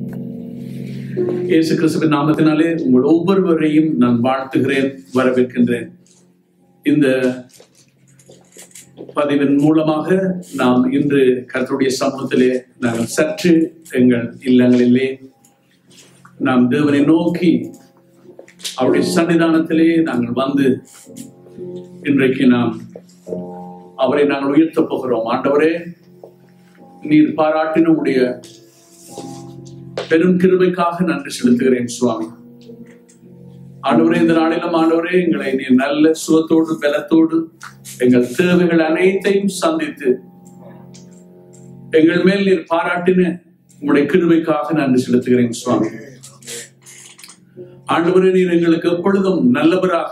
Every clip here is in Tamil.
இயேசு கிறிஸ்துவின் நாமத்தினாலே உங்கள் ஒவ்வொருவரையும் நான் வாழ்த்துகிறேன் வரவேற்கின்றேன் இந்த பதிவின் மூலமாக நாம் இன்று கர்த்தருடைய சமூகத்திலே நாங்கள் சற்று எங்கள் இல்லங்களிலே நாம் தேவனை நோக்கி அவருடைய சன்னிதானத்திலே நாங்கள் வந்து இன்றைக்கு நாம் அவரை நாங்கள் உயர்த்தப் போகிறோம் ஆண்டவரே நீர் பாராட்டின உடைய பெரும் கிருபைக்காக நன்றி செலுத்துகிறேன் சுவாமி ஆண்டவரே இந்த நாளிலும் ஆண்டவரே எங்களை நீர் நல்ல சுகத்தோடு பலத்தோடு எங்கள் தேவைகள் அனைத்தையும் சந்தித்து எங்கள் மேல் நீர் பாராட்டின உங்களுடைய கிருபைக்காக நன்றி செலுத்துகிறேன் சுவாமி ஆண்டவரே நீர் எங்களுக்கு எப்பொழுதும் நல்லவராக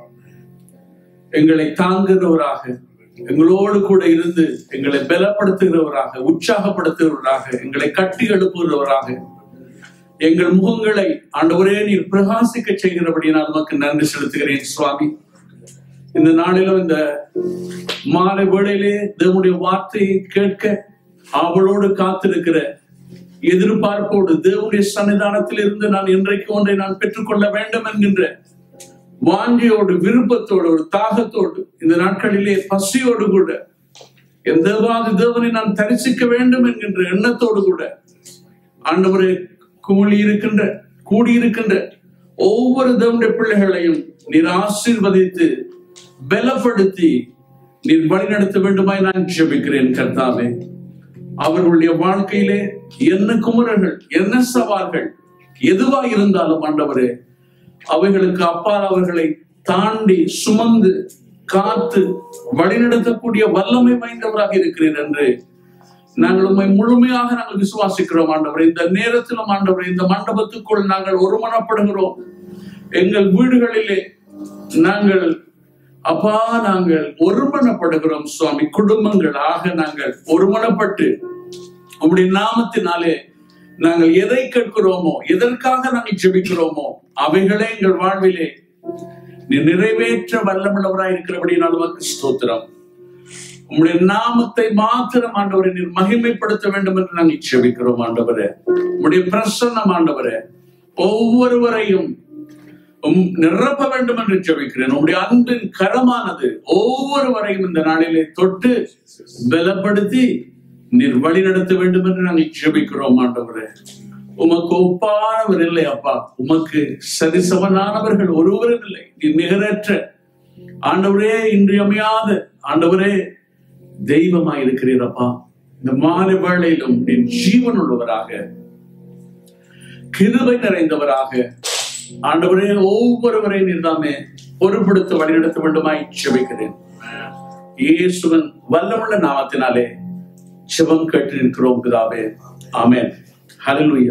எங்களை தாங்குகிறவராக எங்களோடு கூட இருந்து எங்களை பலப்படுத்துகிறவராக உற்சாகப்படுத்துகிறவராக எங்களை கட்டி எழுப்புகிறவராக எங்கள் முகங்களை ஆண்டவரே நீர் பிரகாசிக்க செய்கிறபடினால் நமக்கு நன்றி செலுத்துகிறேன் சுவாமி இந்த நாளிலும் இந்த மாலை வேளையிலே தேவனுடைய வார்த்தையை கேட்க அவளோடு காத்திருக்கிற எதிர்பார்ப்போடு தேவனுடைய சன்னிதானத்தில் இருந்து நான் இன்றைக்கு ஒன்றை நான் பெற்றுக்கொள்ள வேண்டும் என்கின்ற வாஞ்சியோடு விருப்பத்தோடு ஒரு தாகத்தோடு இந்த நாட்களிலே பசியோடு கூட என் தேவாதி தேவனை நான் தரிசிக்க வேண்டும் என்கின்ற எண்ணத்தோடு கூட ஆண்டவரை கூலி இருக்கின்ற கூடியிருக்கின்ற ஒவ்வொரு தேவனுடைய பிள்ளைகளையும் நீர் ஆசீர்வதித்து பலப்படுத்தி நீர் வழிநடத்த வேண்டுமாய் நான் ஜெபிக்கிறேன் கர்த்தாவே அவர்களுடைய வாழ்க்கையிலே என்ன குமரர்கள் என்ன சவால்கள் எதுவா இருந்தாலும் ஆண்டவரே அவைகளுக்கு அப்பால் அவர்களை தாண்டி சுமந்து காத்து வழிநடத்தக்கூடிய வல்லமை வாய்ந்தவராக இருக்கிறீர் என்று நாங்கள் உண்மை முழுமையாக நாங்கள் விசுவாசிக்கிறோம் ஆண்டவர் இந்த நேரத்திலும் ஆண்டவர் இந்த மண்டபத்துக்குள் நாங்கள் ஒருமனப்படுகிறோம் எங்கள் வீடுகளிலே நாங்கள் அப்பா நாங்கள் ஒருமனப்படுகிறோம் சுவாமி குடும்பங்களாக நாங்கள் ஒருமனப்பட்டு உங்களுடைய நாமத்தினாலே நாங்கள் எதை கேட்கிறோமோ எதற்காக நாங்கள் ஜெபிக்கிறோமோ அவைகளே எங்கள் வாழ்விலே நீ நிறைவேற்ற வல்லமுள்ளவராய் இருக்கிறபடினால் நமக்கு ஸ்தோத்திரம் உங்களுடைய நாமத்தை மாத்திரம் ஆண்டவரை நீர் மகிமைப்படுத்த வேண்டும் என்று நாங்கள் ஜெபிக்கிறோம் ஆண்டவரே உங்களுடைய பிரசன்னம் ஆண்டவரே ஒவ்வொருவரையும் உம் நிரப்ப வேண்டும் என்று ஜெபிக்கிறேன் உங்களுடைய அன்பின் கரமானது ஒவ்வொருவரையும் இந்த நாளிலே தொட்டு பலப்படுத்தி நீர் வழி நடத்த வேண்டும் என்று நாங்கள் ஜெபிக்கிறோம் ஆண்டவரே உமக்கு ஒப்பானவர் இல்லை அப்பா உமக்கு சரிசமனானவர்கள் ஒருவரும் இல்லை நீ நிகரற்ற ஆண்டவரே இன்றியமையாத ஆண்டவரே தெய்வமாய் இருக்கிறீரப்பா இந்த மாலை வேளையிலும் நீ ஜீவன் உள்ளவராக கிருபை நிறைந்தவராக ஆண்டவரே ஒவ்வொருவரை நீர்தாமே பொறுப்படுத்த வழிநடத்த வேண்டுமாய் செபிக்கிறேன் இயேசுவன் வல்லமுள்ள நாமத்தினாலே சிவம் கேட்டு நிற்கிறோம் பிதாவே ஆமென் ஹalleluya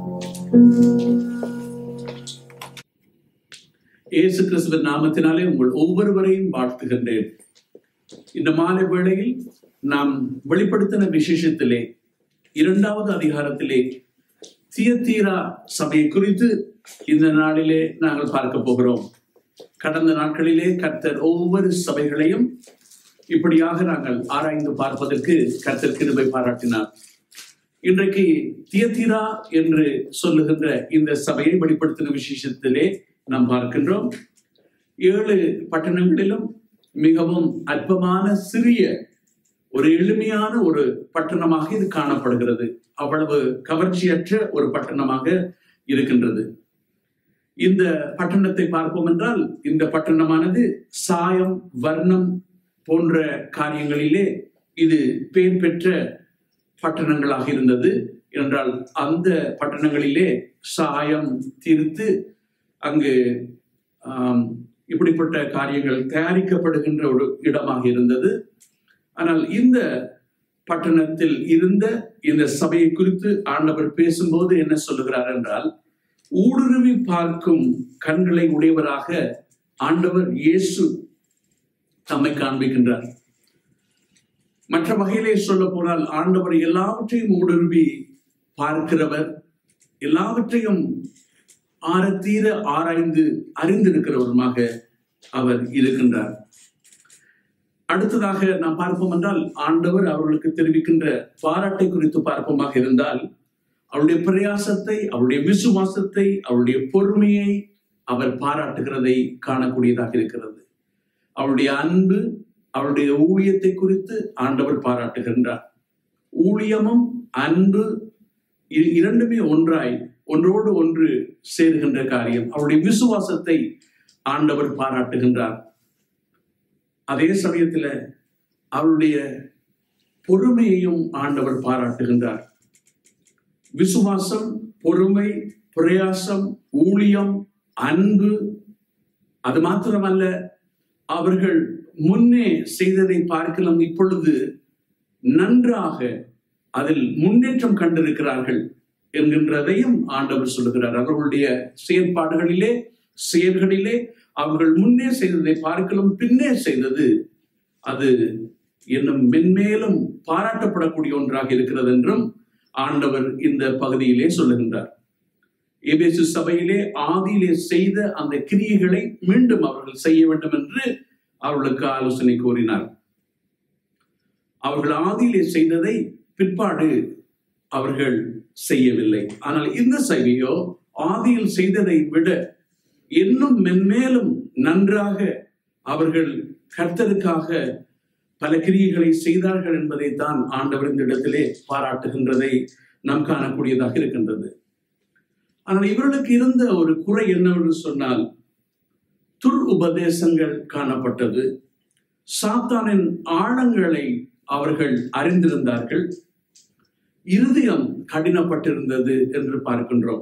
இயேசு கிறிஸ்துவின் நாமத்தினாலே உங்கள் ஒவ்வொருவரையும் வாழ்த்துகின்றேன் இந்த மாலை வேளையில் நாம் வெளிப்படுத்தின விசேஷத்திலே இரண்டாவது அதிகாரத்திலே தியத்தீரா சபையை குறித்து இந்த நாளிலே நாங்கள் பார்க்க போகிறோம் கடந்த நாட்களிலே கர்த்தர் ஒவ்வொரு சபைகளையும் இப்படியாக நாங்கள் ஆராய்ந்து பார்ப்பதற்கு கர்த்தர் கிருபை பாராட்டினார் இன்றைக்கு தியத்தீரா என்று சொல்லுகின்ற இந்த சபையை வெளிப்படுத்தின விசேஷத்திலே நாம் பார்க்கின்றோம் ஏழு பட்டணங்களிலும் மிகவும் அற்பமான சிறிய ஒரு எளிமையான ஒரு பட்டணமாக இது காணப்படுகிறது அவ்வளவு கவர்ச்சியற்ற ஒரு பட்டணமாக இருக்கின்றது இந்த பட்டணத்தை பார்ப்போம் என்றால் இந்த பட்டணமானது சாயம் வர்ணம் போன்ற காரியங்களிலே இது பெயர் பெற்ற பட்டணங்களாக இருந்தது என்றால் அந்த பட்டணங்களிலே சாயம் தீர்த்து அங்கு ஆம், இப்படிப்பட்ட காரியங்கள் தயாரிக்கப்படுகின்ற ஒரு இடமாக இருந்தது ஆனால் இந்த பட்டணத்தில் இருந்த இந்த சபையை குறித்து ஆண்டவர் பேசும்போது என்ன சொல்லுகிறார் என்றால் ஊடுருவி பார்க்கும் கண்களை உடையவராக ஆண்டவர் இயேசு தம்மை காண்பிக்கின்றார் மற்ற வகையிலே சொல்ல போனால் ஆண்டவர் எல்லாவற்றையும் ஊடுருவி பார்க்கிறவர் எல்லாவற்றையும் ஆரத்தீர ஆராய்ந்து அறிந்திருக்கிறவருமாக அவர் இருக்கின்றார் அடுத்ததாக நாம் பார்ப்போம் என்றால் ஆண்டவர் அவர்களுக்கு தெரிவிக்கின்ற பாராட்டை குறித்து பார்ப்போமாக இருந்தால் அவருடைய பிரயாசத்தை அவருடைய விசுவாசத்தை அவருடைய பொறுமையை அவர் பாராட்டுகிறதை காணக்கூடியதாக இருக்கிறது அவருடைய அன்பு அவருடைய ஊழியத்தை குறித்து ஆண்டவர் பாராட்டுகின்றார் ஊழியமும் அன்பு இ- இரண்டுமே ஒன்றாய் ஒன்றோடு ஒன்று சேருகின்ற காரியம் அவருடைய விசுவாசத்தை ஆண்டவர் பாராட்டுகின்றார் அதே சமயத்துல அவருடைய பொறுமையையும் ஆண்டவர் பாராட்டுகின்றார் விசுவாசம் பொறுமை பிரயாசம் ஊழியம் அன்பு அது மாத்திரமல்ல அவர்கள் முன்னே செய்ததை பார்க்கலாம் இப்பொழுது நன்றாக அதில் முன்னேற்றம் கண்டிருக்கிறார்கள் என்கின்றதையும் ஆண்டவர் சொல்லுகிறார் அவர்களுடைய செயற்பாடுகளிலே செயல்களிலே அவர்கள் முன்னே செய்ததை பார்க்கலும் பின்னே செய்தது அது இன்னும் மென்மேலும் பாராட்டப்படக்கூடிய ஒன்றாக இருக்கிறது என்றும் ஆண்டவர் இந்த பகுதியிலே சொல்லுகின்றார் எபேசு சபையிலே ஆதியிலே செய்த அந்த கிரியைகளை மீண்டும் அவர்கள் செய்ய வேண்டும் என்று அவர்களுக்கு ஆலோசனை கூறினார் அவர்கள் ஆதியிலே செய்ததை பிற்பாடு அவர்கள் செய்யவில்லை ஆனால் இந்த சபையோ ஆதியில் செய்ததை விட இன்னும் மென்மேலும் நன்றாக அவர்கள் கர்த்தருக்காக பல கிரியைகளை செய்தார்கள் என்பதை தான் ஆண்டவர் இந்த இடத்திலே பாராட்டுகின்றதை நாம் காணக்கூடியதாக இருக்கின்றது ஆனால் இவர்களுக்கு இருந்த ஒரு குறை என்னவென்று சொன்னால் துர் உபதேசங்கள் காணப்பட்டது சாத்தானின் ஆழங்களை அவர்கள் அறிந்திருந்தார்கள் இருதயம் கடினப்பட்டிருந்தது என்று பார்க்கின்றோம்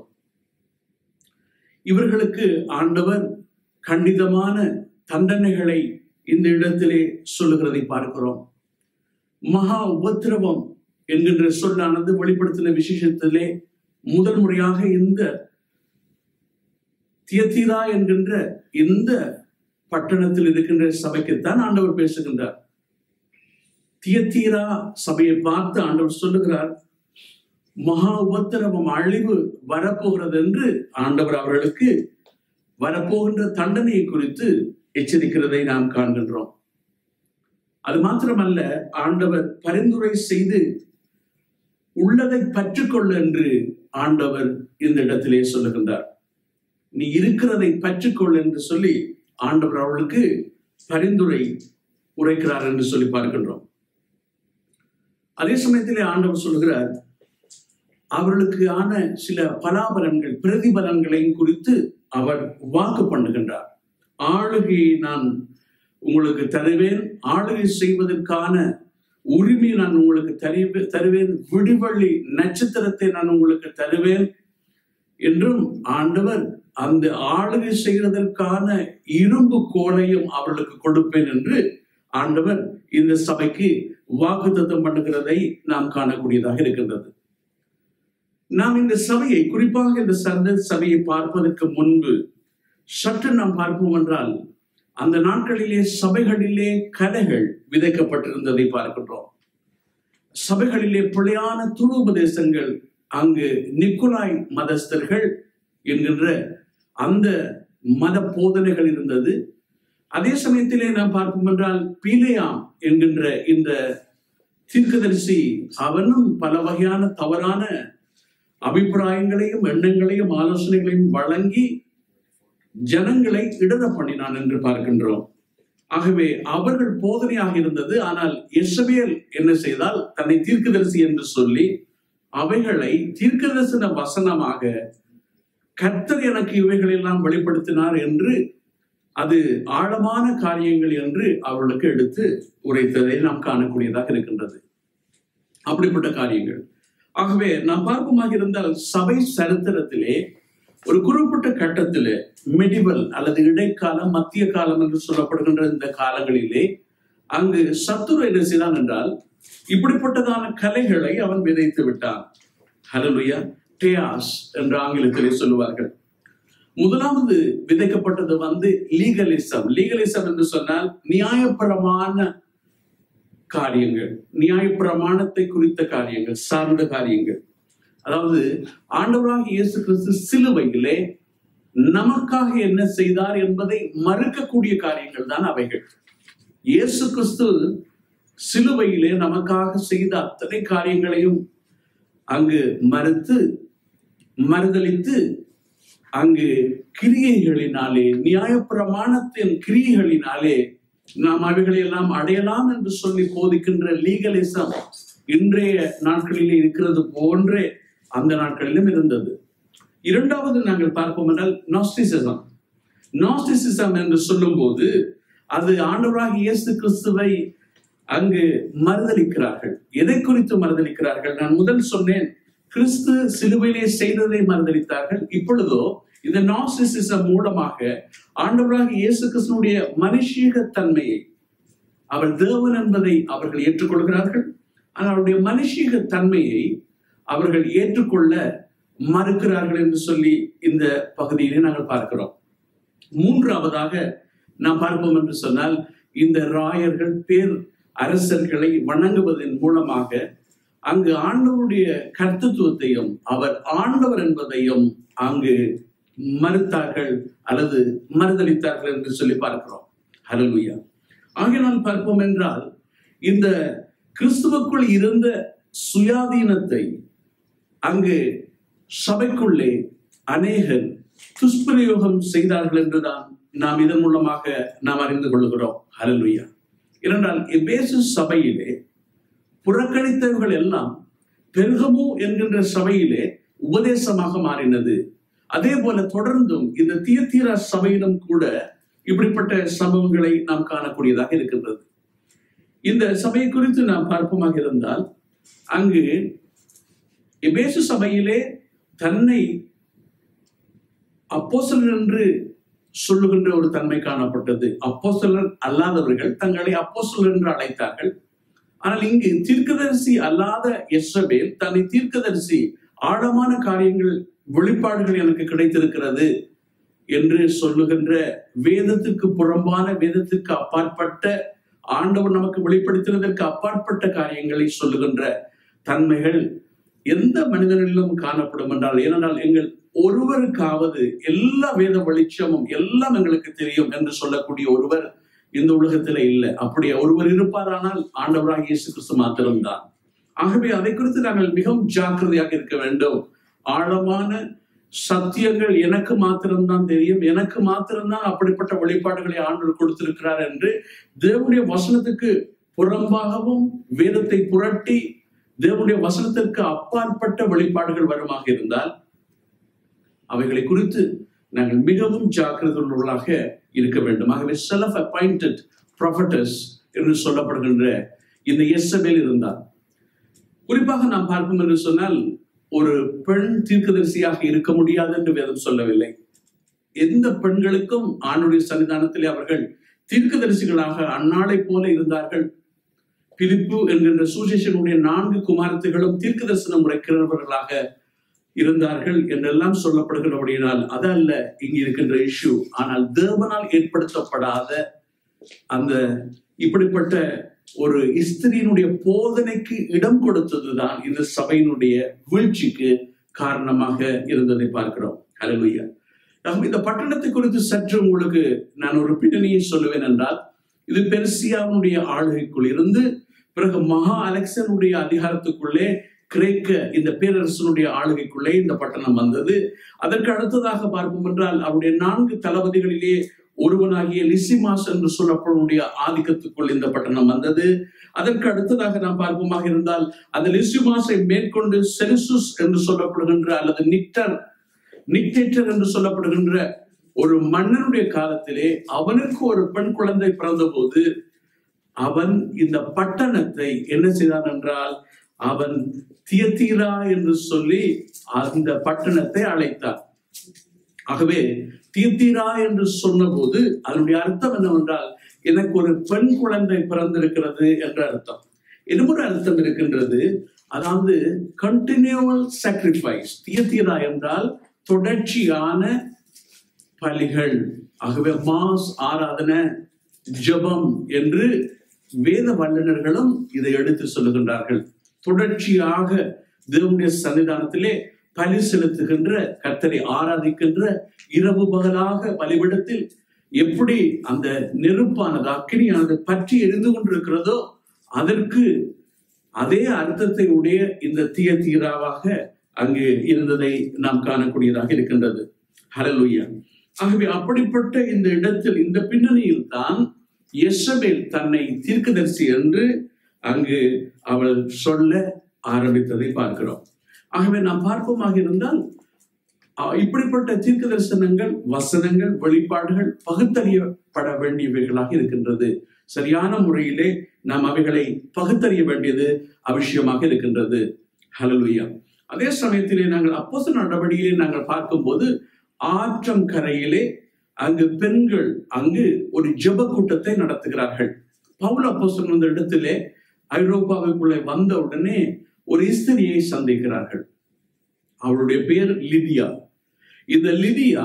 இவர்களுக்கு ஆண்டவர் கண்டிதமான தண்டனைகளை இந்த இடத்திலே சொல்லுகிறதை பார்க்கிறோம் மகா உபத்திரவம் என்கின்ற சொல்லானது வெளிப்படுத்தின விசேஷத்திலே முதல் முறையாக இந்த தியத்தீரா என்கின்ற இந்த பட்டணத்தில் இருக்கின்ற சபைக்குத்தான் ஆண்டவர் பேசுகின்றார் தியத்தீரா சபையை பார்த்து ஆண்டவர் சொல்லுகிறார் மகா உபத்திரவம் அழிவு வரப்போகிறது என்று ஆண்டவர் அவர்களுக்கு வரப்போகின்ற தண்டனையை குறித்து எச்சரிக்கிறதை நாம் காண்கின்றோம் அது மாத்திரமல்ல ஆண்டவர் பரிந்துரை செய்து உள்ளதை பற்றுக்கொள் என்று ஆண்டவர் இந்த இடத்திலே சொல்லுகின்றார் நீ இருக்கிறதை பற்றுக்கொள் என்று சொல்லி ஆண்டவர் அவர்களுக்கு பரிந்துரை உரைக்கிறார் என்று சொல்லி பார்க்கின்றோம் அதே சமயத்திலே ஆண்டவர் சொல்லுகிறார் அவர்களுக்கு ஆன சில பலாபலன்கள் பிரதிபலன்களையும் குறித்து அவர் வாக்கு பண்ணுகின்றார் ஆளுகையை நான் உங்களுக்கு தருவேன் ஆளுகை செய்வதற்கான உரிமை நான் உங்களுக்கு தருவே தருவேன் விடிவள்ளி நட்சத்திரத்தை நான் உங்களுக்கு தருவேன் என்றும் ஆண்டவர் அந்த ஆளுகை செய்வதற்கான இரும்பு கோலையும் அவர்களுக்கு கொடுப்பேன் என்று ஆண்டவர் இந்த சபைக்கு வாக்குத்தத்தம் பண்ணுகிறதை நாம் காணக்கூடியதாக இருக்கின்றது நாம் இந்த சபையை குறிப்பாக இந்த சந்த சபையை பார்ப்பதற்கு முன்பு சற்று நாம் பார்ப்போம் என்றால் அந்த நாட்களிலே சபைகளிலே கலைகள் விதைக்கப்பட்டிருந்ததை பார்க்கின்றோம் சபைகளிலே பிழையான துரு உபதேசங்கள் அங்கு நிக்குலாய் மதஸ்தர்கள் என்கின்ற அந்த மத போதனைகள் இருந்தது அதே சமயத்திலே நாம் பார்ப்போம் என்றால் பீலையாம் என்கின்ற இந்த தீர்க்கதரிசி அவனும் பல வகையான தவறான அபிப்பிராயங்களையும் எண்ணங்களையும் ஆலோசனைகளையும் வழங்கி ஜனங்களை இடர பண்ணினான் என்று பார்க்கின்றோம் ஆகவே அவர்கள் போதனையாக இருந்தது ஆனால் எசபேல் என்ன செய்தால் தன்னை தீர்க்கதரிசி என்று சொல்லி அவைகளை தீர்க்கதரிசன வசனமாக கர்த்தர் எனக்கு இவைகள் எல்லாம் வெளிப்படுத்தினார் என்று அது ஆழமான காரியங்கள் என்று அவர்களுக்கு எடுத்து உரைத்ததை நாம் காணக்கூடியதாக இருக்கின்றது அப்படிப்பட்ட காரியங்கள் ஆகவே நாம் பார்ப்போமாக இருந்தால் சபை சரித்திரத்திலே ஒரு குறிப்பிட்ட கட்டத்திலே மெடிவல் அல்லது இடைக்காலம் மத்திய காலம் என்று சொல்லப்படுகின்ற இந்த காலங்களிலே அங்கு சத்துரு என்ன செய்தான் என்றால் இப்படிப்பட்டதான கலைகளை அவன் விதைத்து விட்டான் ஹலலுயா டேயாஸ் என்று ஆங்கிலத்திலே சொல்லுவார்கள் முதலாவது விதைக்கப்பட்டது வந்து லீகலிசம் லீகலிசம் என்று சொன்னால் நியாயப்பிரமான காரியங்கள் நியாயப்பிரமாணத்தை குறித்த காரியங்கள் சார்ந்த காரியங்கள் அதாவது ஆண்டவராக இயேசு கிறிஸ்து சிலுவையிலே நமக்காக என்ன செய்தார் என்பதை மறுக்கக்கூடிய காரியங்கள் தான் அவைகள் இயேசு கிறிஸ்து சிலுவையிலே நமக்காக செய்த அத்தனை காரியங்களையும் அங்கு மறுத்து மறுதளித்து அங்கு கிரியைகளினாலே நியாயப்பிரமாணத்தின் கிரியைகளினாலே நாம் அவைகளை எல்லாம் அடையலாம் என்று சொல்லி போதிக்கின்ற லீகலிசம் இன்றைய நாட்களிலே இருக்கிறது போன்றே அந்த நாட்களிலும் இருந்தது இரண்டாவது நாங்கள் பார்ப்போம் என்றால் நாஸ்டிசிசம் நாஸ்டிசிசம் என்று சொல்லும்போது அது ஆண்டவராக இயேசு கிறிஸ்துவை அங்கு மறுதளிக்கிறார்கள் எதை குறித்து மறுதளிக்கிறார்கள் நான் முதல் சொன்னேன் கிறிஸ்து சிலுவையிலே செய்ததை மறுதளித்தார்கள் இப்பொழுதோ இந்த நாஸ்டிசிசம் மூலமாக ஆண்டவராக இயேசு கிறிஸ்துனுடைய மனுஷீக தன்மையை அவர் தேவன் என்பதை அவர்கள் ஏற்றுக்கொள்கிறார்கள் ஆனால் அவருடைய மனுஷீக தன்மையை அவர்கள் ஏற்றுக்கொள்ள மறுக்கிறார்கள் என்று சொல்லி இந்த பகுதியிலே நாங்கள் பார்க்கிறோம் மூன்றாவதாக நாம் பார்ப்போம் என்று சொன்னால் இந்த ராயர்கள் பேர் அரசர்களை வணங்குவதன் மூலமாக அங்கு ஆண்டவருடைய கர்த்தத்துவத்தையும் அவர் ஆண்டவர் என்பதையும் அங்கு மறுத்தார்கள் அல்லது மறுதளித்தார்கள் என்று சொல்லி பார்க்கிறோம் ஹalleluya ஆகையினால் பார்ப்போம் என்றால் இந்த கிறிஸ்துவுக்குள் இருந்த சுயாதீனத்தை அங்கு சபைக்குள்ளே அநேகர் துஷ்பிரயோகம் செய்தார்கள் என்றுதான் நாம் இதன் மூலமாக நாம் அறிந்து கொள்கிறோம் ஹalleluya இரண்டால் எபேசு சபையிலே புறக்கணித்தவர்கள் எல்லாம் பெருகமு என்கின்ற சபையிலே உபதேசமாக மாறினது அதே போல தொடர்ந்தும் இந்த தியத்தீரா சபையிலும் கூட இப்படிப்பட்ட சம்பவங்களை நாம் காணக்கூடியதாக இருக்கின்றது இந்த சபையை குறித்து நாம் பார்ப்போமாக இருந்தால் அங்கு எபேசு சபையிலே தன்னை அப்போஸ்தலர் என்று சொல்லுகின்ற ஒரு தன்மை காணப்பட்டது அப்போஸ்தலர் அல்லாதவர்கள் தங்களை அப்போஸ்தலர் என்று அழைத்தார்கள் ஆனால் இங்கு தீர்க்கதரிசி அல்லாத எஸ்ரபேல் தன்னை தீர்க்கதரிசி ஆழமான காரியங்கள் வெளிப்பாடுகள் எனக்கு கிடைத்திருக்கிறது என்று சொல்லுகின்ற வேதத்திற்கு புறம்பான வேதத்திற்கு அப்பாற்பட்ட ஆண்டவர் நமக்கு வெளிப்படுத்தினதற்கு அப்பாற்பட்ட காரியங்களை சொல்லுகின்ற தன்மைகள் எந்த மனிதனிலும் காணப்படும் என்றால் ஏனென்றால் எங்கள் ஒருவருக்காவது எல்லா வேத வெளிச்சமும் எல்லாம் எங்களுக்கு தெரியும் என்று சொல்லக்கூடிய ஒருவர் இந்த உலகத்துல இல்லை அப்படி ஒருவர் இருப்பாரானால் ஆண்டவராக இயேசு கிறிஸ்து மாத்திரம்தான் ஆகவே அதை குறித்து நாங்கள் மிகவும் ஜாக்கிரதையாக இருக்க வேண்டும் ஆழமான சத்தியங்கள் எனக்கு மாத்திரம்தான் தெரியும் எனக்கு மாத்திரம்தான் அப்படிப்பட்ட வெளிப்பாடுகளை ஆண்டவர் கொடுத்திருக்கிறார் என்று தேவனுடைய வசனத்துக்கு புறம்பாகவும் வேதத்தை புரட்டி தேவனுடைய வசனத்திற்கு அப்பாற்பட்ட வெளிப்பாடுகள் வருமாக இருந்தால் அவைகளை குறித்து நாங்கள் மிகவும் ஜாக்கிரதையுள்ளவர்களாக இருக்க வேண்டும் ஆகவே செலஃப் அப்பாயிண்டட் ப்ராஃபட்டர்ஸ் என்று சொல்லப்படுகின்ற இந்த எஸ்எபேல் இருந்தார் குறிப்பாக நாம் பார்ப்போம் என்று சொன்னால் ஒரு பெண் தீர்க்கதரிசியாக இருக்க முடியாது என்று வேதம் சொல்லவில்லை எந்த பெண்களுக்கும் ஆணுடைய சன்னிதானத்திலே அவர்கள் தீர்க்கதரிசிகளாக அந்நாளை போல இருந்தார்கள் பிலிப்பு என்கின்ற சூசேஷனுடைய நான்கு குமாரத்துகளும் தீர்க்க தரிசனம் உரைக்கிறவர்களாக இருந்தார்கள் என்றெல்லாம் சொல்லப்படுகிறபடியினால் அதல்ல இங்கு இருக்கின்ற இஷ்யூ ஆனால் தேவனால் ஏற்படுத்தப்படாத அந்த இப்படிப்பட்ட ஒரு இஸ்திரியினுடைய போதனைக்கு இடம் கொடுத்ததுதான் இந்த சபையினுடைய வீழ்ச்சிக்கு காரணமாக இருந்ததை பார்க்கிறோம் ஹalleluya நாம் இந்த பட்டணத்தை குறித்து சற்று உங்களுக்கு நான் ஒரு பின்னணியை சொல்லுவேன் என்றால் இது பெர்சியாவுடைய ஆளுகைக்குள் இருந்து பிறகு மகா அலெக்சனுடைய அதிகாரத்துக்குள்ளே கிரேக்க இந்த பேரரசனுடைய ஆளுகைக்குள்ளே இந்த பட்டணம் வந்தது அதற்கு அடுத்ததாக பார்ப்போம் என்றால் அவருடைய நான்கு தளபதிகளிலே ஒருவனாகிய லிசிமாஸ் என்று சொல்லப்படக்கூடிய ஆதிக்கத்துக்குள் இந்த பட்டணம் வந்தது அதற்கு அடுத்ததாக நாம் பார்ப்போமாக இருந்தால் அந்த லிசிமாஸை மேற்கொண்டு செலிசுஸ் என்று சொல்லப்படுகின்ற அல்லது நிக்டர் நிக்டேட்டர் என்று சொல்லப்படுகின்ற ஒரு மன்னனுடைய காலத்திலே அவனுக்கு ஒரு பெண் குழந்தை பிறந்தபோது அவன் இந்த பட்டணத்தை என்ன செய்தான் என்றால் அவன் தியத்தீரா என்று சொல்லி அந்த பட்டணத்தை அழைத்தான் ஆகவே தீர்த்தீரா என்று சொன்னபோது அதனுடைய அர்த்தம் என்னவென்றால் எனக்கு ஒரு பெண் குழந்தை பிறந்திருக்கிறது என்ற அர்த்தம் இன்னொரு அர்த்தம் இருக்கின்றது அதாவது கண்டினியூவல் சாக்ரிஃபைஸ் தீர்த்தீரா என்றால் தொடர்ச்சியான பலிகள் ஆகவே மாஸ் ஆராதனை ஜெபம் என்று வேத வல்லுநர்களும் இதை எடுத்து சொல்லுகின்றார்கள் தொடர்ச்சியாக தேவனுடைய சன்னிதானத்திலே பலி செலுத்துகின்ற கர்த்தரை ஆராதிக்கின்ற இரவு பகலாக பலிபிடத்தில் எப்படி அந்த நெருப்பானது அக்கினியானது பற்றி எரிந்து கொண்டிருக்கிறதோ அதற்கு அதே அர்த்தத்தை உடைய இந்த தீய தீராவாக அங்கு இருந்ததை நாம் காணக்கூடியதாக இருக்கின்றது ஹalleluya ஆகவே அப்படிப்பட்ட இந்த இடத்தில் இந்த பின்னணியில் தான் எசபேல் தன்னை தீர்க்கதரிசி என்று அங்கு அவள் சொல்ல ஆரம்பித்ததை பார்க்கிறோம் ஆகவே நாம் பார்ப்போமாக இருந்தால் அஹ், இப்படிப்பட்ட தீர்க்க தரிசனங்கள் வசனங்கள் வெளிப்பாடுகள் பகுத்தறியப்பட வேண்டியவைகளாக இருக்கின்றது சரியான முறையிலே நாம் அவைகளை பகுத்தறிய வேண்டியது அவசியமாக இருக்கின்றது ஹalleluya அதே சமயத்திலே நாங்கள் அப்போஸ் நடவடிக்கையை நாங்கள் பார்க்கும்போது ஆற்றம் கரையிலே அங்கு பெண்கள் அங்கு ஒரு ஜெப கூட்டத்தை நடத்துகிறார்கள் பவுல் அப்போஸ்தலன் அந்த இடத்திலே ஐரோப்பாவுக்குள்ளே வந்த உடனே ஒரு இஸ்திரியை சந்திக்கிறார்கள் அவளுடைய பேர் லிதியா இந்த லிதியா